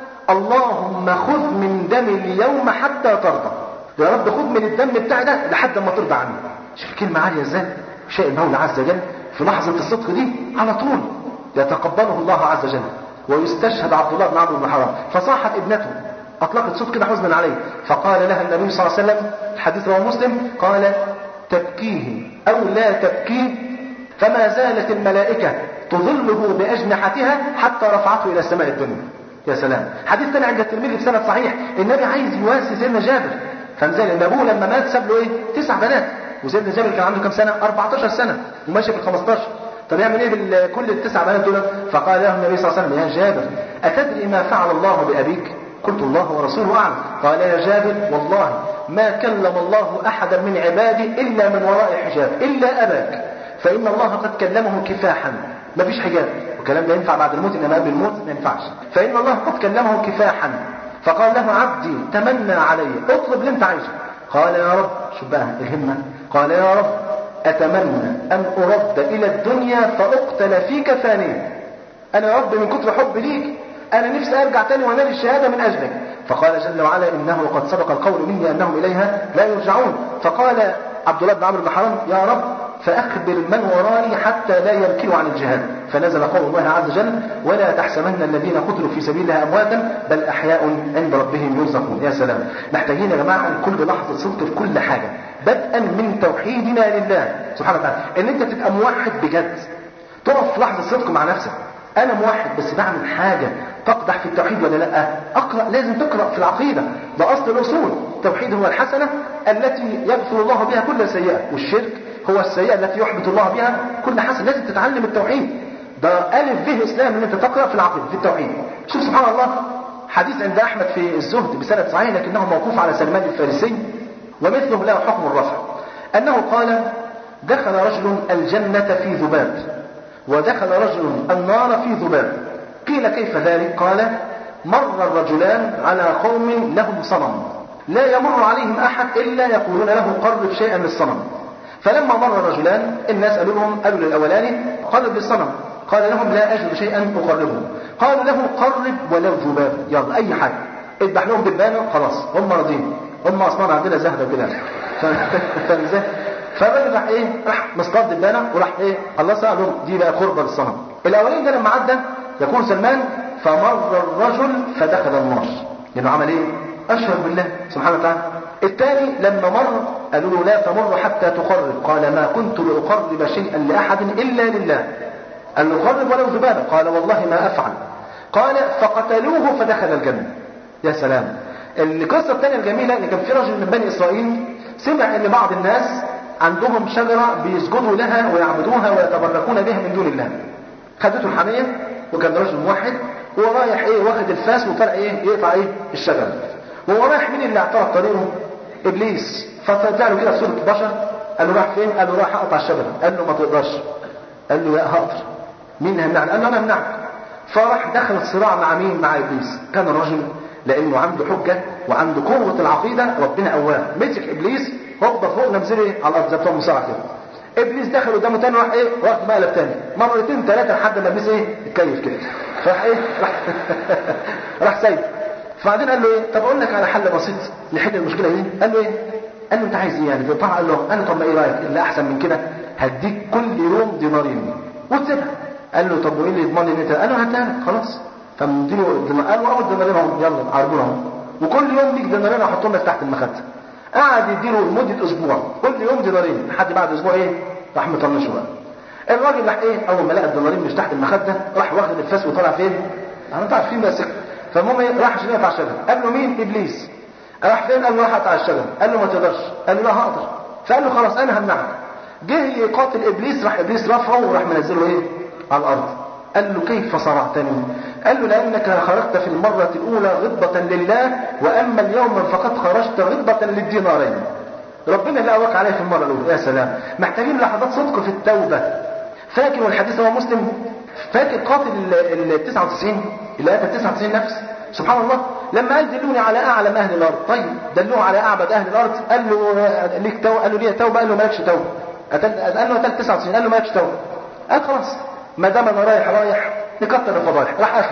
اللهم خذ من دمي اليوم حتى ترضى يا رب خذ من الدم بتاعي ده لحد ما ترضى عني شوف كلمة عالية ازاي شيء المولى عز وجل في لحظة الصدق دي على طول يتقبله الله عز وجل ويستشهد عبد الله بن عمرو بن حرام فصاحت ابنته اطلقت صوت كده حزنا عليه فقال لها النبي صلى الله عليه وسلم الحديث رواه مسلم قال تبكيه او لا تبكيه فما زالت الملائكة تظله بأجنحتها حتى رفعته إلى السماء الدنيا يا سلام حديث تاني عند الترمذي بسند صحيح النبي عايز يواسي سيدنا جابر فنزل ان ابوه لما مات ساب له ايه تسع بنات وسيدنا جابر كان عنده كام سنه 14 سنه وماشي في ال 15 طب يعمل ايه بكل التسع بنات دول فقال له النبي صلى الله عليه وسلم يا جابر اتدري ما فعل الله بابيك قلت الله ورسوله اعلم قال يا جابر والله ما كلم الله احدا من عباده الا من وراء حجاب الا اباك فان الله قد كلمه كفاحا ما فيش حجاب والكلام ده ينفع بعد الموت انما قبل الموت ما ينفعش فان الله قد كلمه كفاحا فقال له عبدي تمنى علي اطلب اللي انت عايزه قال يا رب شوف بقى الهمه قال يا رب اتمنى ان ارد الى الدنيا فاقتل فيك ثانيا انا يا رب من كتر حب ليك انا نفسي ارجع تاني وانال الشهاده من اجلك فقال جل وعلا انه قد سبق القول مني انهم اليها لا يرجعون فقال عبد الله بن عمرو بن حرام يا رب فاخبر من وراني حتى لا ينكلوا عن الجهاد فنزل قول الله عز وجل ولا تحسبن الذين قتلوا في سبيل الله امواتا بل احياء عند ربهم يرزقون يا سلام محتاجين يا جماعه عن كل لحظه صدق في كل حاجه بدءا من توحيدنا لله سبحانه وتعالى ان انت تبقى موحد بجد تقف في لحظه صدق مع نفسك انا موحد بس بعمل حاجه تقدح في التوحيد ولا لا اقرا لازم تقرا في العقيده ده اصل الاصول التوحيد هو الحسنه التي يغفر الله بها كل سيئه والشرك هو السيئه التي يحبط الله بها كل حسنه لازم تتعلم التوحيد ده الف به اسلام ان انت تقرا في العقيده في التوحيد شوف سبحان الله حديث عند احمد في الزهد بسند صحيح لكنه موقوف على سلمان الفارسي ومثله له حكم الرفع انه قال دخل رجل الجنه في ذباب ودخل رجل النار في ذباب قيل كيف ذلك قال مر الرجلان على قوم لهم صنم لا يمر عليهم أحد إلا يقولون له قرب شيئا للصنم فلما مر الرجلان الناس قالوا لهم قالوا للأولاني قرب للصنم قال لهم لا أجد شيئا أقربه قالوا له قرب ولو ذباب يلا أي حاجة اذبح لهم دبانة خلاص هم راضيين هم أصلا عندنا زهدة كده فاهم ازاي؟ فالراجل راح ايه راح مصطاد دبانه وراح ايه الله قال لهم دي بقى قربه للصنم الاولاني ده لما عدى يقول سلمان فمر الرجل فدخل النار لانه عمل ايه اشهر بالله سبحانه وتعالى الثاني لما مر قالوا له لا تمر حتى تقرب قال ما كنت لاقرب شيئا لاحد الا لله قال له قرب ولو ذبابه قال والله ما افعل قال فقتلوه فدخل الجنه يا سلام القصه الثانيه الجميله ان كان في رجل من بني اسرائيل سمع ان بعض الناس عندهم شجرة بيسجدوا لها ويعبدوها ويتبركون بها من دون الله خدته الحمية وكان رجل موحد وهو رايح ايه واخد الفاس وطلع ايه يقطع ايه الشجرة وهو رايح مين اللي اعترض طريقه ابليس فطلع له كده في صورة بشر قال له راح فين قال له راح اقطع الشجرة قال له ما تقدرش قال له لا هقدر مين اللي هيمنعني قال له انا امنعك فراح دخل الصراع مع مين مع ابليس كان الرجل لانه عنده حجة وعنده قوة العقيدة ربنا قواه مسك ابليس هوب فوق نمزله على الارض زي بتوع المصارعه كده ابليس دخل قدامه تاني راح ايه راح مقلب تاني مرتين ثلاثه لحد ما ابليس ايه اتكيف كده فراح ايه راح راح سايب فبعدين قال له ايه طب اقول لك على حل بسيط نحل المشكله دي قال له ايه قال له انت عايز ايه يعني في الطاعه قال له قال له طب ما ايه رايك اللي احسن من كده هديك كل يوم دينارين وتسيبها قال له طب وايه اللي يضمن ان انت قال له هاتها خلاص فمديله قال له اول دينارين اهو يلا عربونا اهو وكل يوم ليك دينارين احطهم لك تحت المخده قعد يديله لمدة اسبوع كل يوم دينارين لحد بعد اسبوع ايه راح مطنشه بقى الراجل راح ايه اول ما لقى الدينارين مش تحت المخده راح واخد الفاس وطلع فين انا انت عارفين بس فالمهم ايه راح عشان يقطع الشجره قال له مين ابليس راح فين قال له راح اقطع الشجره قال له ما تقدرش قال له لا هقدر فقال له خلاص انا همنعك جه يقاتل ابليس راح ابليس رفعه وراح منزله ايه على الارض قال له كيف صرعتني قال له لأنك خرجت في المرة الأولى غضبة لله وأما اليوم فقد خرجت غضبة للدينارين ربنا اللي قواك عليه في المرة الأولى يا سلام محتاجين لحظات صدق في التوبة فاكر والحديث هو مسلم فاكر قاتل ال 99 اللي قتل 99 نفس سبحان الله لما قال دلوني على اعلم اهل الارض طيب دلوه على اعبد اهل الارض قال له ليك توبه قال له ليه توبه قال له مالكش توبه قال له قتلت 99 قال له مالكش توبه قال خلاص ما دام انا رايح رايح نكتر الفضائح راح اخر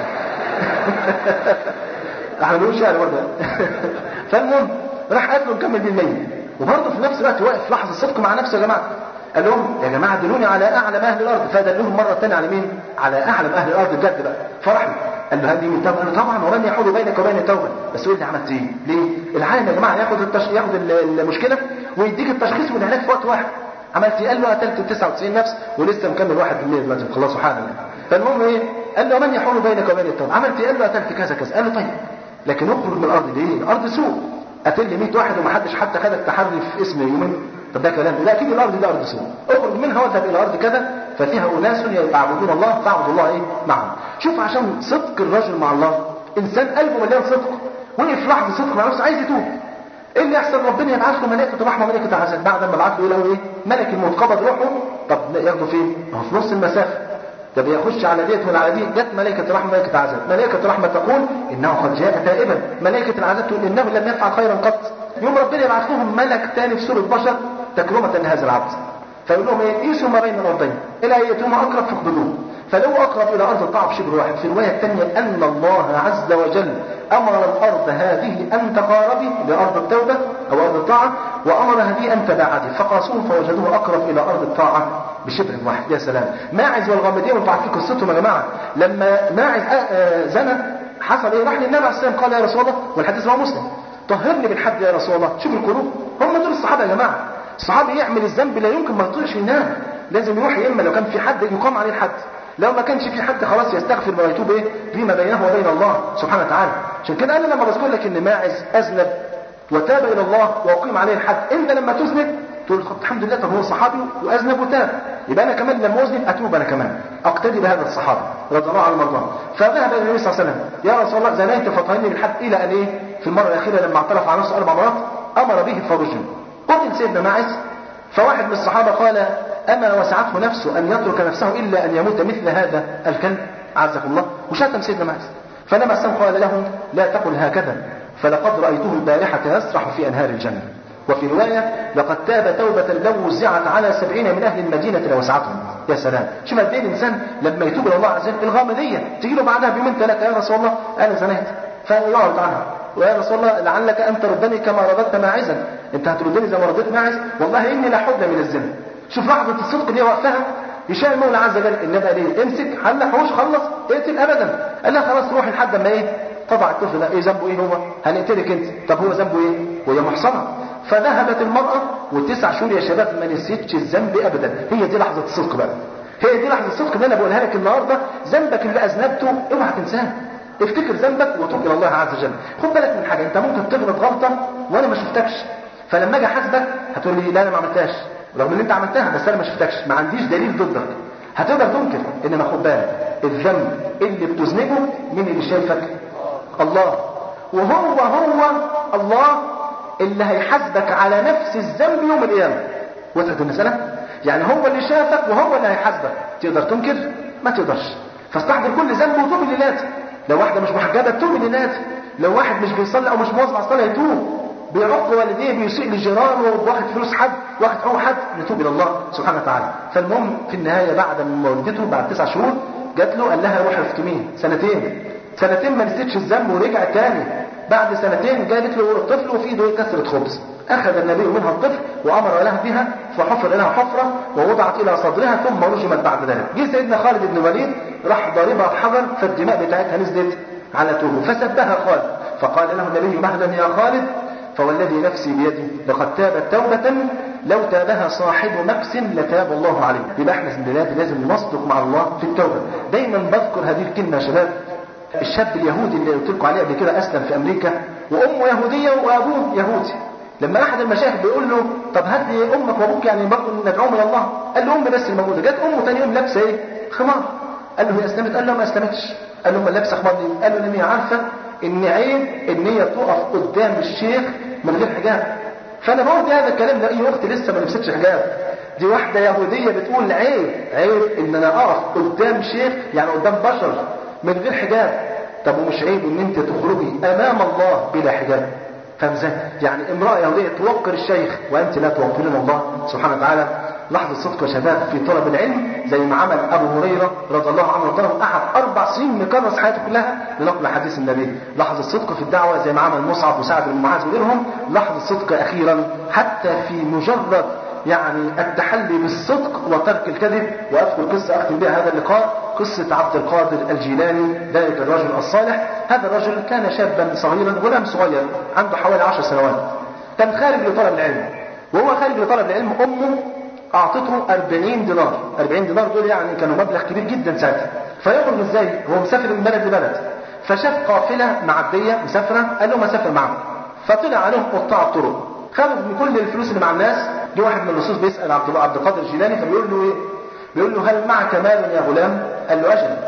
احنا بنقول شعر برضه فالمهم راح قتله نكمل بيه المية وبرضه في نفس الوقت واقف لحظه صدق مع نفسه يا جماعه قال لهم يا جماعه دلوني على اعلم اهل الارض فدلهم مره ثانيه على مين؟ على اعلم اهل الارض بجد بقى فرح قال له هل دي من توبه؟ قال له طبعا ومن يحول بينك وبين التوبه بس قول لي عملت ايه؟ ليه؟ العالم يا جماعه ياخد التش... ياخد المشكله ويديك التشخيص والعلاج في وقت واحد عملت ايه؟ قال له قتلت 99 نفس ولسه مكمل 1% دلوقتي خلصوا حالا فالمهم ايه؟ قال له من يحول بينك وبين التوبه؟ عملت ايه؟ قال له قتلت كذا كذا قال له طيب لكن اخرج من الارض ليه؟ الارض سوء قتل 100 واحد ومحدش حتى خدك تحري في اسم يومين طب ده كلام لا اكيد الارض دي ارض سوء اخرج منها واذهب الى ارض كذا ففيها اناس يعبدون الله فاعبد الله ايه معهم شوف عشان صدق الرجل مع الله انسان قلبه مليان صدق وقف لحظه صدق مع نفسه عايز يتوب ايه اللي يحصل ربنا يبعث له ملائكه الرحمه وملائكه العذاب بعد ما بعت له ايه ملك الموت قبض روحه طب ياخده فين؟ هو في نص المسافه طب يخش على ديت ولا على دي جت ملائكة الرحمة ملائكة عذاب ملائكة الرحمة تقول إنه قد جاء تائبا ملائكة العذاب تقول إنه لم يفعل خيرا قط يوم ربنا يبعث لهم ملك ثاني في سورة بشر تكرمة لهذا العبد فيقول لهم ايه قيسوا ما بين الارضين الى ايتهما اقرب فاقبلوه فلو اقرب الى ارض الطاعه بشبر واحد في الروايه الثانيه ان الله عز وجل امر الارض هذه ان تقاربي لارض التوبه او ارض والطاعة وأمرها بي أن تباعدي فقاسوه فوجدوه أقرب إلى أرض الطاعة بشبر واحد يا سلام ماعز والغامدية وانتوا عارفين قصتهم يا جماعة لما ماعز زنى حصل ايه راح للنبي عليه السلام قال يا رسول الله والحديث رواه مسلم طهرني بالحد يا رسول الله شوف القلوب هم دول الصحابة يا جماعة الصحابي يعمل الذنب لا يمكن ما يطيعش ينام لازم يروح يا اما لو كان في حد يقام عليه الحد لو ما كانش في حد خلاص يستغفر ويتوب ايه فيما بينه وبين الله سبحانه وتعالى عشان كده انا لما بذكر لك ان ماعز اذنب وتاب الى الله واقيم عليه الحد انت لما تذنب تقول الحمد لله طب هو صحابي واذنب وتاب يبقى انا كمان لما اذنب اتوب انا كمان اقتدي بهذا الصحابي رضي الله عنهم وارضاهم فذهب الى النبي صلى الله عليه وسلم يا رسول الله زنيت فطهرني بالحد الى ان ايه في المره الاخيره لما اعترف على نفسه اربع مرات امر به فرجم قتل سيدنا ماعز فواحد من الصحابه قال اما وسعته نفسه ان يترك نفسه الا ان يموت مثل هذا الكلب عزكم الله وشتم سيدنا ماعز فلما السلام قال له لا تقل هكذا فلقد رايته البارحه يسرح في انهار الجنه وفي رواية لقد تاب توبة لو وزعت على سبعين من أهل المدينة لوسعتهم يا سلام شوف قد ايه الإنسان لما يتوب إلى الله عز وجل الغامدية تيجي له بعدها بيومين ثلاثة يا رسول الله أنا زنيت فيعرض عنها ويا رسول الله لعلك أن تردني كما رددت ماعزا أنت هتردني زي ما رديت ماعز والله إني لا حد من الزنا شوف لحظة الصدق دي وقتها يشاء المولى عز وجل النبي قال ايه امسك حل حوش خلص اقتل ابدا قال لها خلاص روح لحد ما ايه طبع الطفل ده ايه ذنبه ايه هو هنقتلك انت طب هو ذنبه ايه وهي محصنه فذهبت المرأة والتسع شهور يا شباب ما نسيتش الذنب ابدا هي دي لحظة الصدق بقى هي دي لحظة الصدق اللي انا بقولها لك النهاردة ذنبك اللي اذنبته اوعى تنساه افتكر ذنبك وتوب الى الله عز وجل خد بالك من حاجة انت ممكن تغلط غلطة وانا ما شفتكش فلما اجي احاسبك هتقول لي لا انا ما عملتهاش رغم ان انت عملتها بس انا ما شفتكش ما عنديش دليل ضدك هتقدر تنكر انما خد بالك الذنب اللي بتذنبه مين اللي شايفك الله وهو هو الله اللي هيحاسبك على نفس الذنب يوم القيامه وصلت المساله يعني هو اللي شافك وهو اللي هيحاسبك تقدر تنكر ما تقدرش فاستحضر كل ذنب وتوب لله لو واحده مش محجبه توب لله لو واحد مش بيصلي او مش مواظب على الصلاه يتوب بيعق والديه بيسيء لجيرانه واخد فلوس حد واخد حقوق حد يتوب الى الله سبحانه وتعالى فالمهم في النهايه بعد ما والدته بعد تسع شهور جات له قال لها روحي افتميه سنتين سنتين ما نسيتش الذنب ورجع تاني بعد سنتين جابت له الطفل وفي ايده كسرة خبز اخذ النبي منها الطفل وامر لها بها فحفر لها حفره ووضعت الى صدرها ثم رجمت بعد ذلك جه سيدنا خالد بن الوليد راح ضاربها بحجر فالدماء بتاعتها نزلت على توبه فسبها خالد فقال له النبي مهلا يا خالد فوالذي نفسي بيده لقد تابت توبة لو تابها صاحب نفس لتاب الله عليه يبقى احنا في لازم نصدق مع الله في التوبة دايما بذكر هذه الكلمة يا شباب الشاب اليهودي اللي قلت لكم عليه قبل كده اسلم في امريكا وامه يهوديه وابوه يهودي لما احد المشايخ بيقول له طب هات لي امك وابوك يعني برضه ندعوهم الى الله قال له امي بس الموجوده جت امه ثاني يوم لابسه ايه خمار قال له هي اسلمت قال له ما اسلمتش قال له ما لابسه خمار ليه قال له ان هي عارفه ان عيب ان هي تقف قدام الشيخ من غير حجاب فانا بقول هذا الكلام لاي اخت لسه ما لبستش حجاب دي واحده يهوديه بتقول عيب عيب ان انا اقف قدام شيخ يعني قدام بشر من غير حجاب طب ومش عيب ان انت تخرجي امام الله بلا حجاب فاهم ازاي؟ يعني امراه يهوديه توقر الشيخ وانت لا توقرين الله سبحانه وتعالى لحظة صدق يا شباب في طلب العلم زي ما عمل أبو هريرة رضي الله عنه وارضاه قعد أربع سنين مكرس حياته كلها لنقل حديث النبي لحظة صدق في الدعوة زي ما عمل مصعب وسعد بن معاذ وغيرهم لحظة صدق أخيرا حتى في مجرد يعني التحلي بالصدق وترك الكذب وأذكر قصة أختم بها هذا اللقاء قصة عبد القادر الجيلاني ذلك الرجل الصالح هذا الرجل كان شابا صغيرا غلام صغير عنده حوالي عشر سنوات كان خارج لطلب العلم وهو خارج لطلب العلم أمه أعطته 40 دينار 40 دينار دول يعني كانوا مبلغ كبير جدا ساعتها فيخرج ازاي هو مسافر من بلد لبلد فشاف قافلة معدية مسافرة قال لهم اسافر معاهم فطلع عليهم قطاع الطرق خدوا من كل الفلوس اللي مع الناس جه واحد من اللصوص بيسأل عبد الله عبد القادر الجيلاني فبيقول له ايه بيقول له هل معك مال يا غلام قال له اجل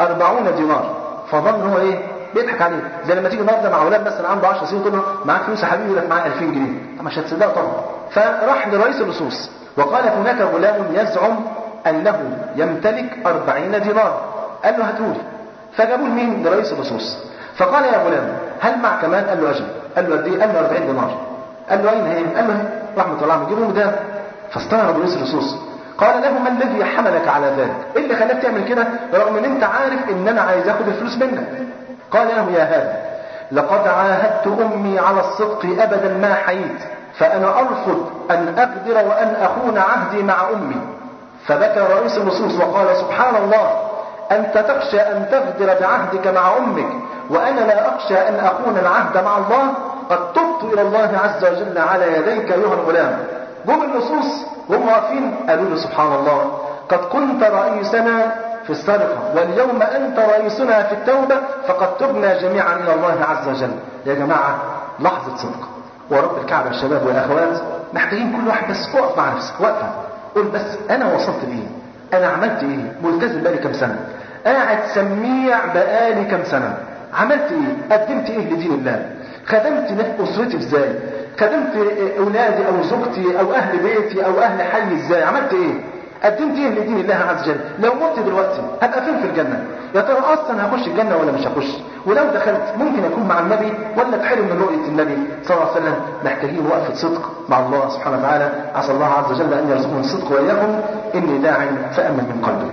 40 دينار فظن هو ايه بيضحك عليه زي لما تيجي النهارده مع ولاد مثلا عنده 10 سنين تقول له معاك فلوس يا حبيبي يقول لك معايا 2000 جنيه طب مش هتصدقه طبعا فراح لرئيس اللصوص وقال هناك غلام يزعم أنه يمتلك أربعين دينار قال له هاتولي فجابوا مين لرئيس اللصوص فقال يا غلام هل معك مال قال له أجل قال له قد ايه قال له 40 دينار قال له أين هي قال له هي رحمة الله عليه جيبوا ده فاستغرب رئيس اللصوص قال له ما الذي حملك على ذلك ايه اللي خلاك تعمل كده رغم ان انت عارف ان انا عايز اخد الفلوس منك قال له يا هذا لقد عاهدت امي على الصدق ابدا ما حييت فأنا أرفض أن أقدر وأن أخون عهدي مع أمي فبكى رئيس اللصوص وقال سبحان الله أنت تخشى أن تغدر بعهدك مع أمك وأنا لا أخشى أن أخون العهد مع الله قد تبت إلى الله عز وجل على يديك أيها الغلام جم اللصوص وهم واقفين قالوا له سبحان الله قد كنت رئيسنا في السرقة واليوم أنت رئيسنا في التوبة فقد تبنا جميعا إلى الله عز وجل يا جماعة لحظة صدق ورب الكعبة الشباب والأخوات محتاجين كل واحد بس وقف مع نفسك وقفة قول بس أنا وصلت لإيه أنا عملت إيه ملتزم بقالي كام سنة قاعد سميع بقالي كام سنة عملت إيه قدمت إيه لدين الله خدمت أسرتي إزاي خدمت أولادي أو زوجتي أو أهل بيتي أو أهل حي إزاي عملت إيه قدمت ايه لدين الله عز وجل لو مت دلوقتي هبقى فين في الجنه يا ترى اصلا هخش الجنه ولا مش هخش ولو دخلت ممكن اكون مع النبي ولا اتحرم من رؤيه النبي صلى الله عليه وسلم محتاجين وقفه صدق مع الله سبحانه وتعالى عسى الله عز وجل ان يرزقنا الصدق واياكم اني داع فامن من قلبي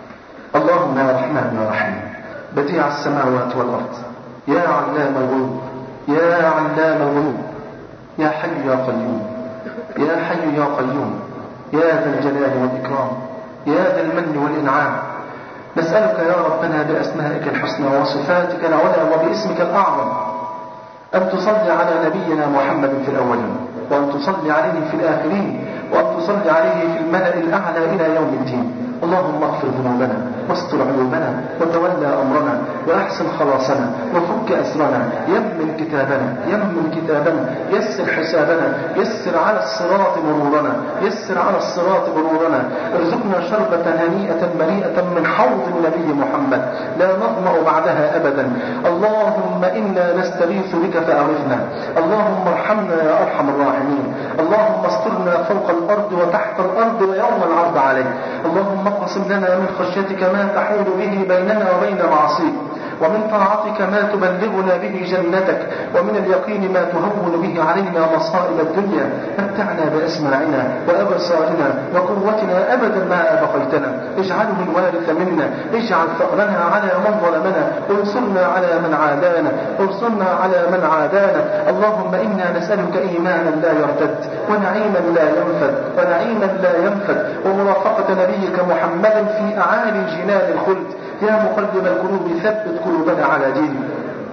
اللهم يا رحمن يا رحيم بديع السماوات والارض يا علام الغيوب يا علام الغيوب يا حي يا قيوم يا حي يا قيوم يا ذا الجلال والإكرام يا ذا المن والإنعام نسألك يا ربنا بأسمائك الحسنى وصفاتك العلى وباسمك الأعظم أن تصلي على نبينا محمد في الأولين وأن تصلي عليه في الآخرين وأن تصلي عليه في الملأ الأعلى إلى يوم الدين اللهم اغفر ذنوبنا واستر عيوبنا وتولى امرنا واحسن خلاصنا وفك اسرنا يمن كتابنا يمن كتابنا يسر حسابنا يسر على الصراط مرورنا يسر على الصراط مرورنا ارزقنا شربة هنيئة مريئة من حوض النبي محمد لا نظمأ بعدها ابدا اللهم انا نستغيث بك فاغثنا اللهم ارحمنا يا ارحم الراحمين اللهم استرنا فوق الارض وتحت الارض ويوم العرض عليك اللهم اقسم لنا من خشيتك ما تحول به بيننا وبين معصيك ومن طاعتك ما تبلغنا به جنتك ومن اليقين ما تهون به علينا مصائب الدنيا متعنا بأسماعنا وأبصارنا وقوتنا أبدا ما أبقيتنا اجعله الوارث منا اجعل ثأرنا على من ظلمنا انصرنا على من عادانا انصرنا على من عادانا اللهم إنا نسألك إيمانا لا يرتد ونعيما لا ينفد ونعيما لا ينفد ومرافقة نبيك محمد في أعالي جنان الخلد يا مقلب القلوب ثبت قلوبنا على دينك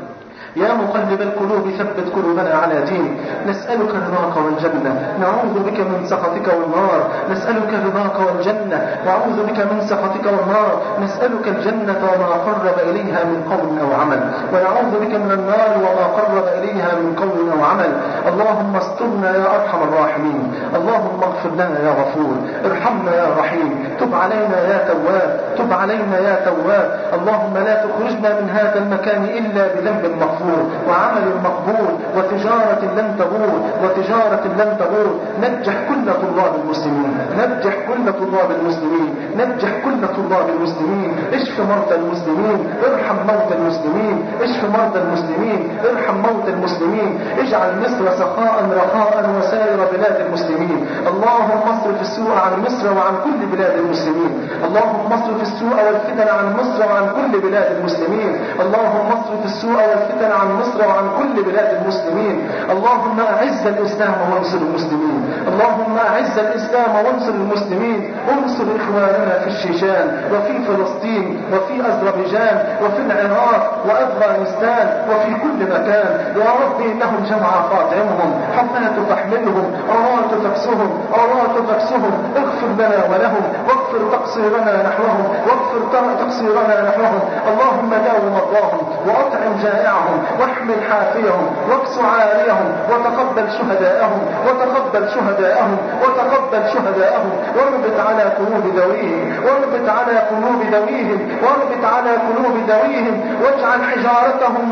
يا مقلب القلوب ثبت قلوبنا على دينك نسألك رضاك والجنة نعوذ بك من سخطك والنار نسألك رضاك والجنة نعوذ بك من سخطك والنار نسألك الجنة وما قرب إليها من قول أو عمل ونعوذ بك من النار وما قرب إليها من قول أو عمل اللهم استرنا يا أرحم الراحمين اللهم اغفر لنا يا غفور ارحمنا يا رحيم تب علينا يا تواب تب علينا يا تواب اللهم لا تخرجنا من هذا المكان إلا بذنب مغفور مغفور وعمل مقبول وتجارة لن تبور وتجارة لن تبور نجح كل طلاب المسلمين نجح كل طلاب المسلمين نجح كل طلاب المسلمين اشف مرضى المسلمين ارحم موتى المسلمين اشف مرضى المسلمين ارحم موتى المسلمين اجعل مصر سخاء رخاء وسائر بلاد المسلمين اللهم اصرف السوء عن مصر وعن كل بلاد المسلمين اللهم اصرف السوء والفتن عن مصر وعن كل بلاد المسلمين اللهم اصرف السوء والفتن عن مصر وعن كل بلاد المسلمين اللهم أعز الإسلام وانصر المسلمين اللهم أعز الإسلام وانصر المسلمين انصر إخواننا في الشيشان وفي فلسطين وفي أذربيجان وفي العراق وأفغانستان وفي كل مكان يا رب إنهم جمع قاطعهم حفاة تحملهم أرات تكسهم أرات تكسهم اغفر لنا ولهم واغفر تقصيرنا نحوهم واغفر تقصيرنا نحوهم اللهم داو مرضاهم وأطعم جائعهم واحمل حافيهم واكس عاريهم وتقبل شهداءهم وتقبل شهداءهم وتقبل شهداءهم واربط على قلوب ذويهم واربط على قلوب ذويهم واربط على قلوب ذويهم واجعل حجارتهم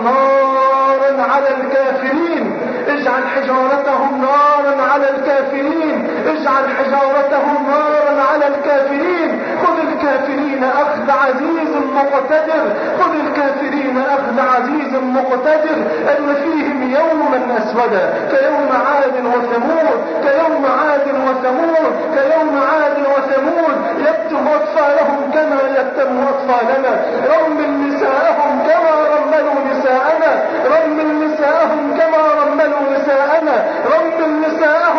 نارا على الكافرين اجعل حجارتهم نارا على الكافرين اجعل حجارتهم نارا على الكافرين خذ الكافرين اخذ عزيز مقتدر خذ الكافرين اخذ عزيز مقتدر ان فيهم يوما اسودا كيوم عاد وثمود كيوم عاد وثمود كيوم عاد وثمود يكتم اطفالهم كما يكتم اطفالنا رمل نساءهم كما رملوا نساءنا رمل نساءهم كما رملوا نساءنا رمل نساءهم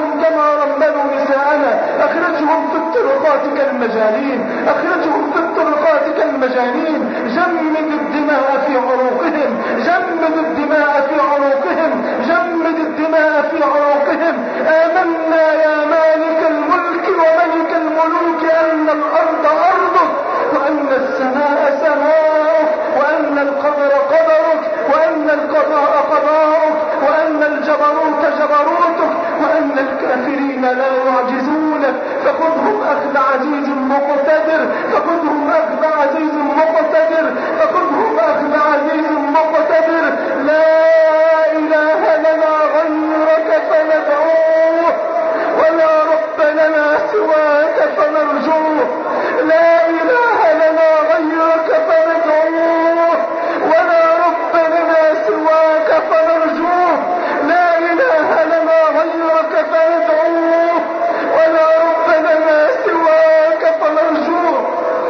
كالبلالين أخرجهم في الطرقات كالمجانين جمد الدماء في عروقهم جمد الدماء في عروقهم جمد الدماء في عروقهم آمنا يا مالك الملك وملك الملوك أن الأرض أرضك وأن السماء سماؤك وأن القدر قدرك وأن القضاء قضاؤك وأن الجبروت جبروتك وأن الكافرين لا يعجزونك فخذهم أخذ عزيز مقتدر فخذهم أخذ عزيز مقتدر فخذهم أخذ عزيز مقتدر لا إله لنا غيرك فندعوه ولا رب لنا سواك فنرجوه لا إله لنا غيرك فندعوه ولا رب لنا سواك فنرجوه لا إله لنا غيرك فندعوه ولا رب لنا سواك فنرجوه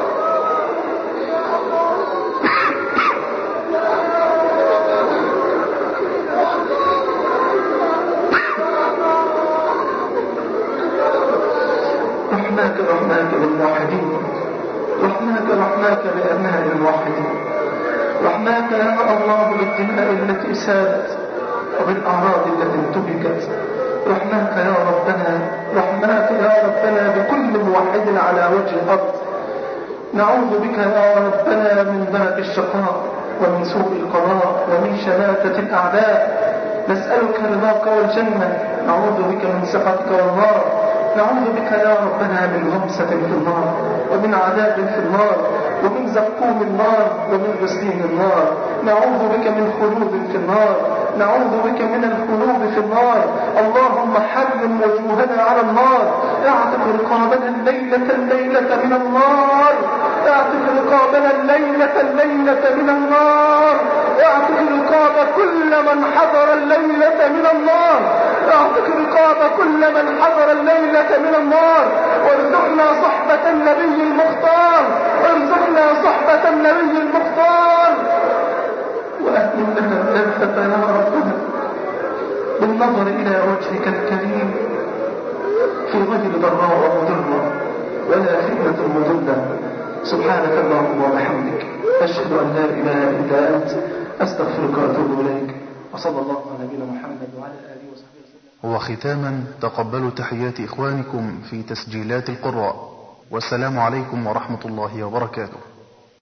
رحماك رحماك للموحدين رحماك رحماك لأبناء الموحدين رحماك يا الله بالدماء التي سالت وبالأعراض التي انتهكت رحماك يا ربنا رحماك يا ربنا بكل موحد على وجه الأرض نعوذ بك يا ربنا من درك الشقاء ومن سوء القضاء ومن شماتة الأعداء نسألك رضاك والجنة نعوذ بك من سخطك والنار نعوذ بك يا ربنا من غمسة في النار ومن عذاب في النار ومن زقوم النار ومن غسلين النار نعوذ بك من خلود في النار نعوذ بك من الخلود في النار اللهم حرم وجوهنا على النار اعتق رقابنا الليلة الليلة من النار اعتق رقابنا الليلة الليلة من النار اعتق رقاب كل من حضر الليلة من النار اعتق رقاب كل من حضر الليلة من النار وارزقنا صحبة النبي المختار وارزقنا صحبة النبي المختار وأهل لنا اللذة يا ربنا بالنظر إلى وجهك الكريم في غير ضراء مضرة ولا فتنة مضلة سبحانك اللهم وبحمدك أشهد أن لا إله إلا أنت أستغفرك وأتوب إليك وصلى الله على نبينا محمد وعلى آله وصحبه وسلم وختاما تقبلوا تحيات إخوانكم في تسجيلات القراء والسلام عليكم ورحمة الله وبركاته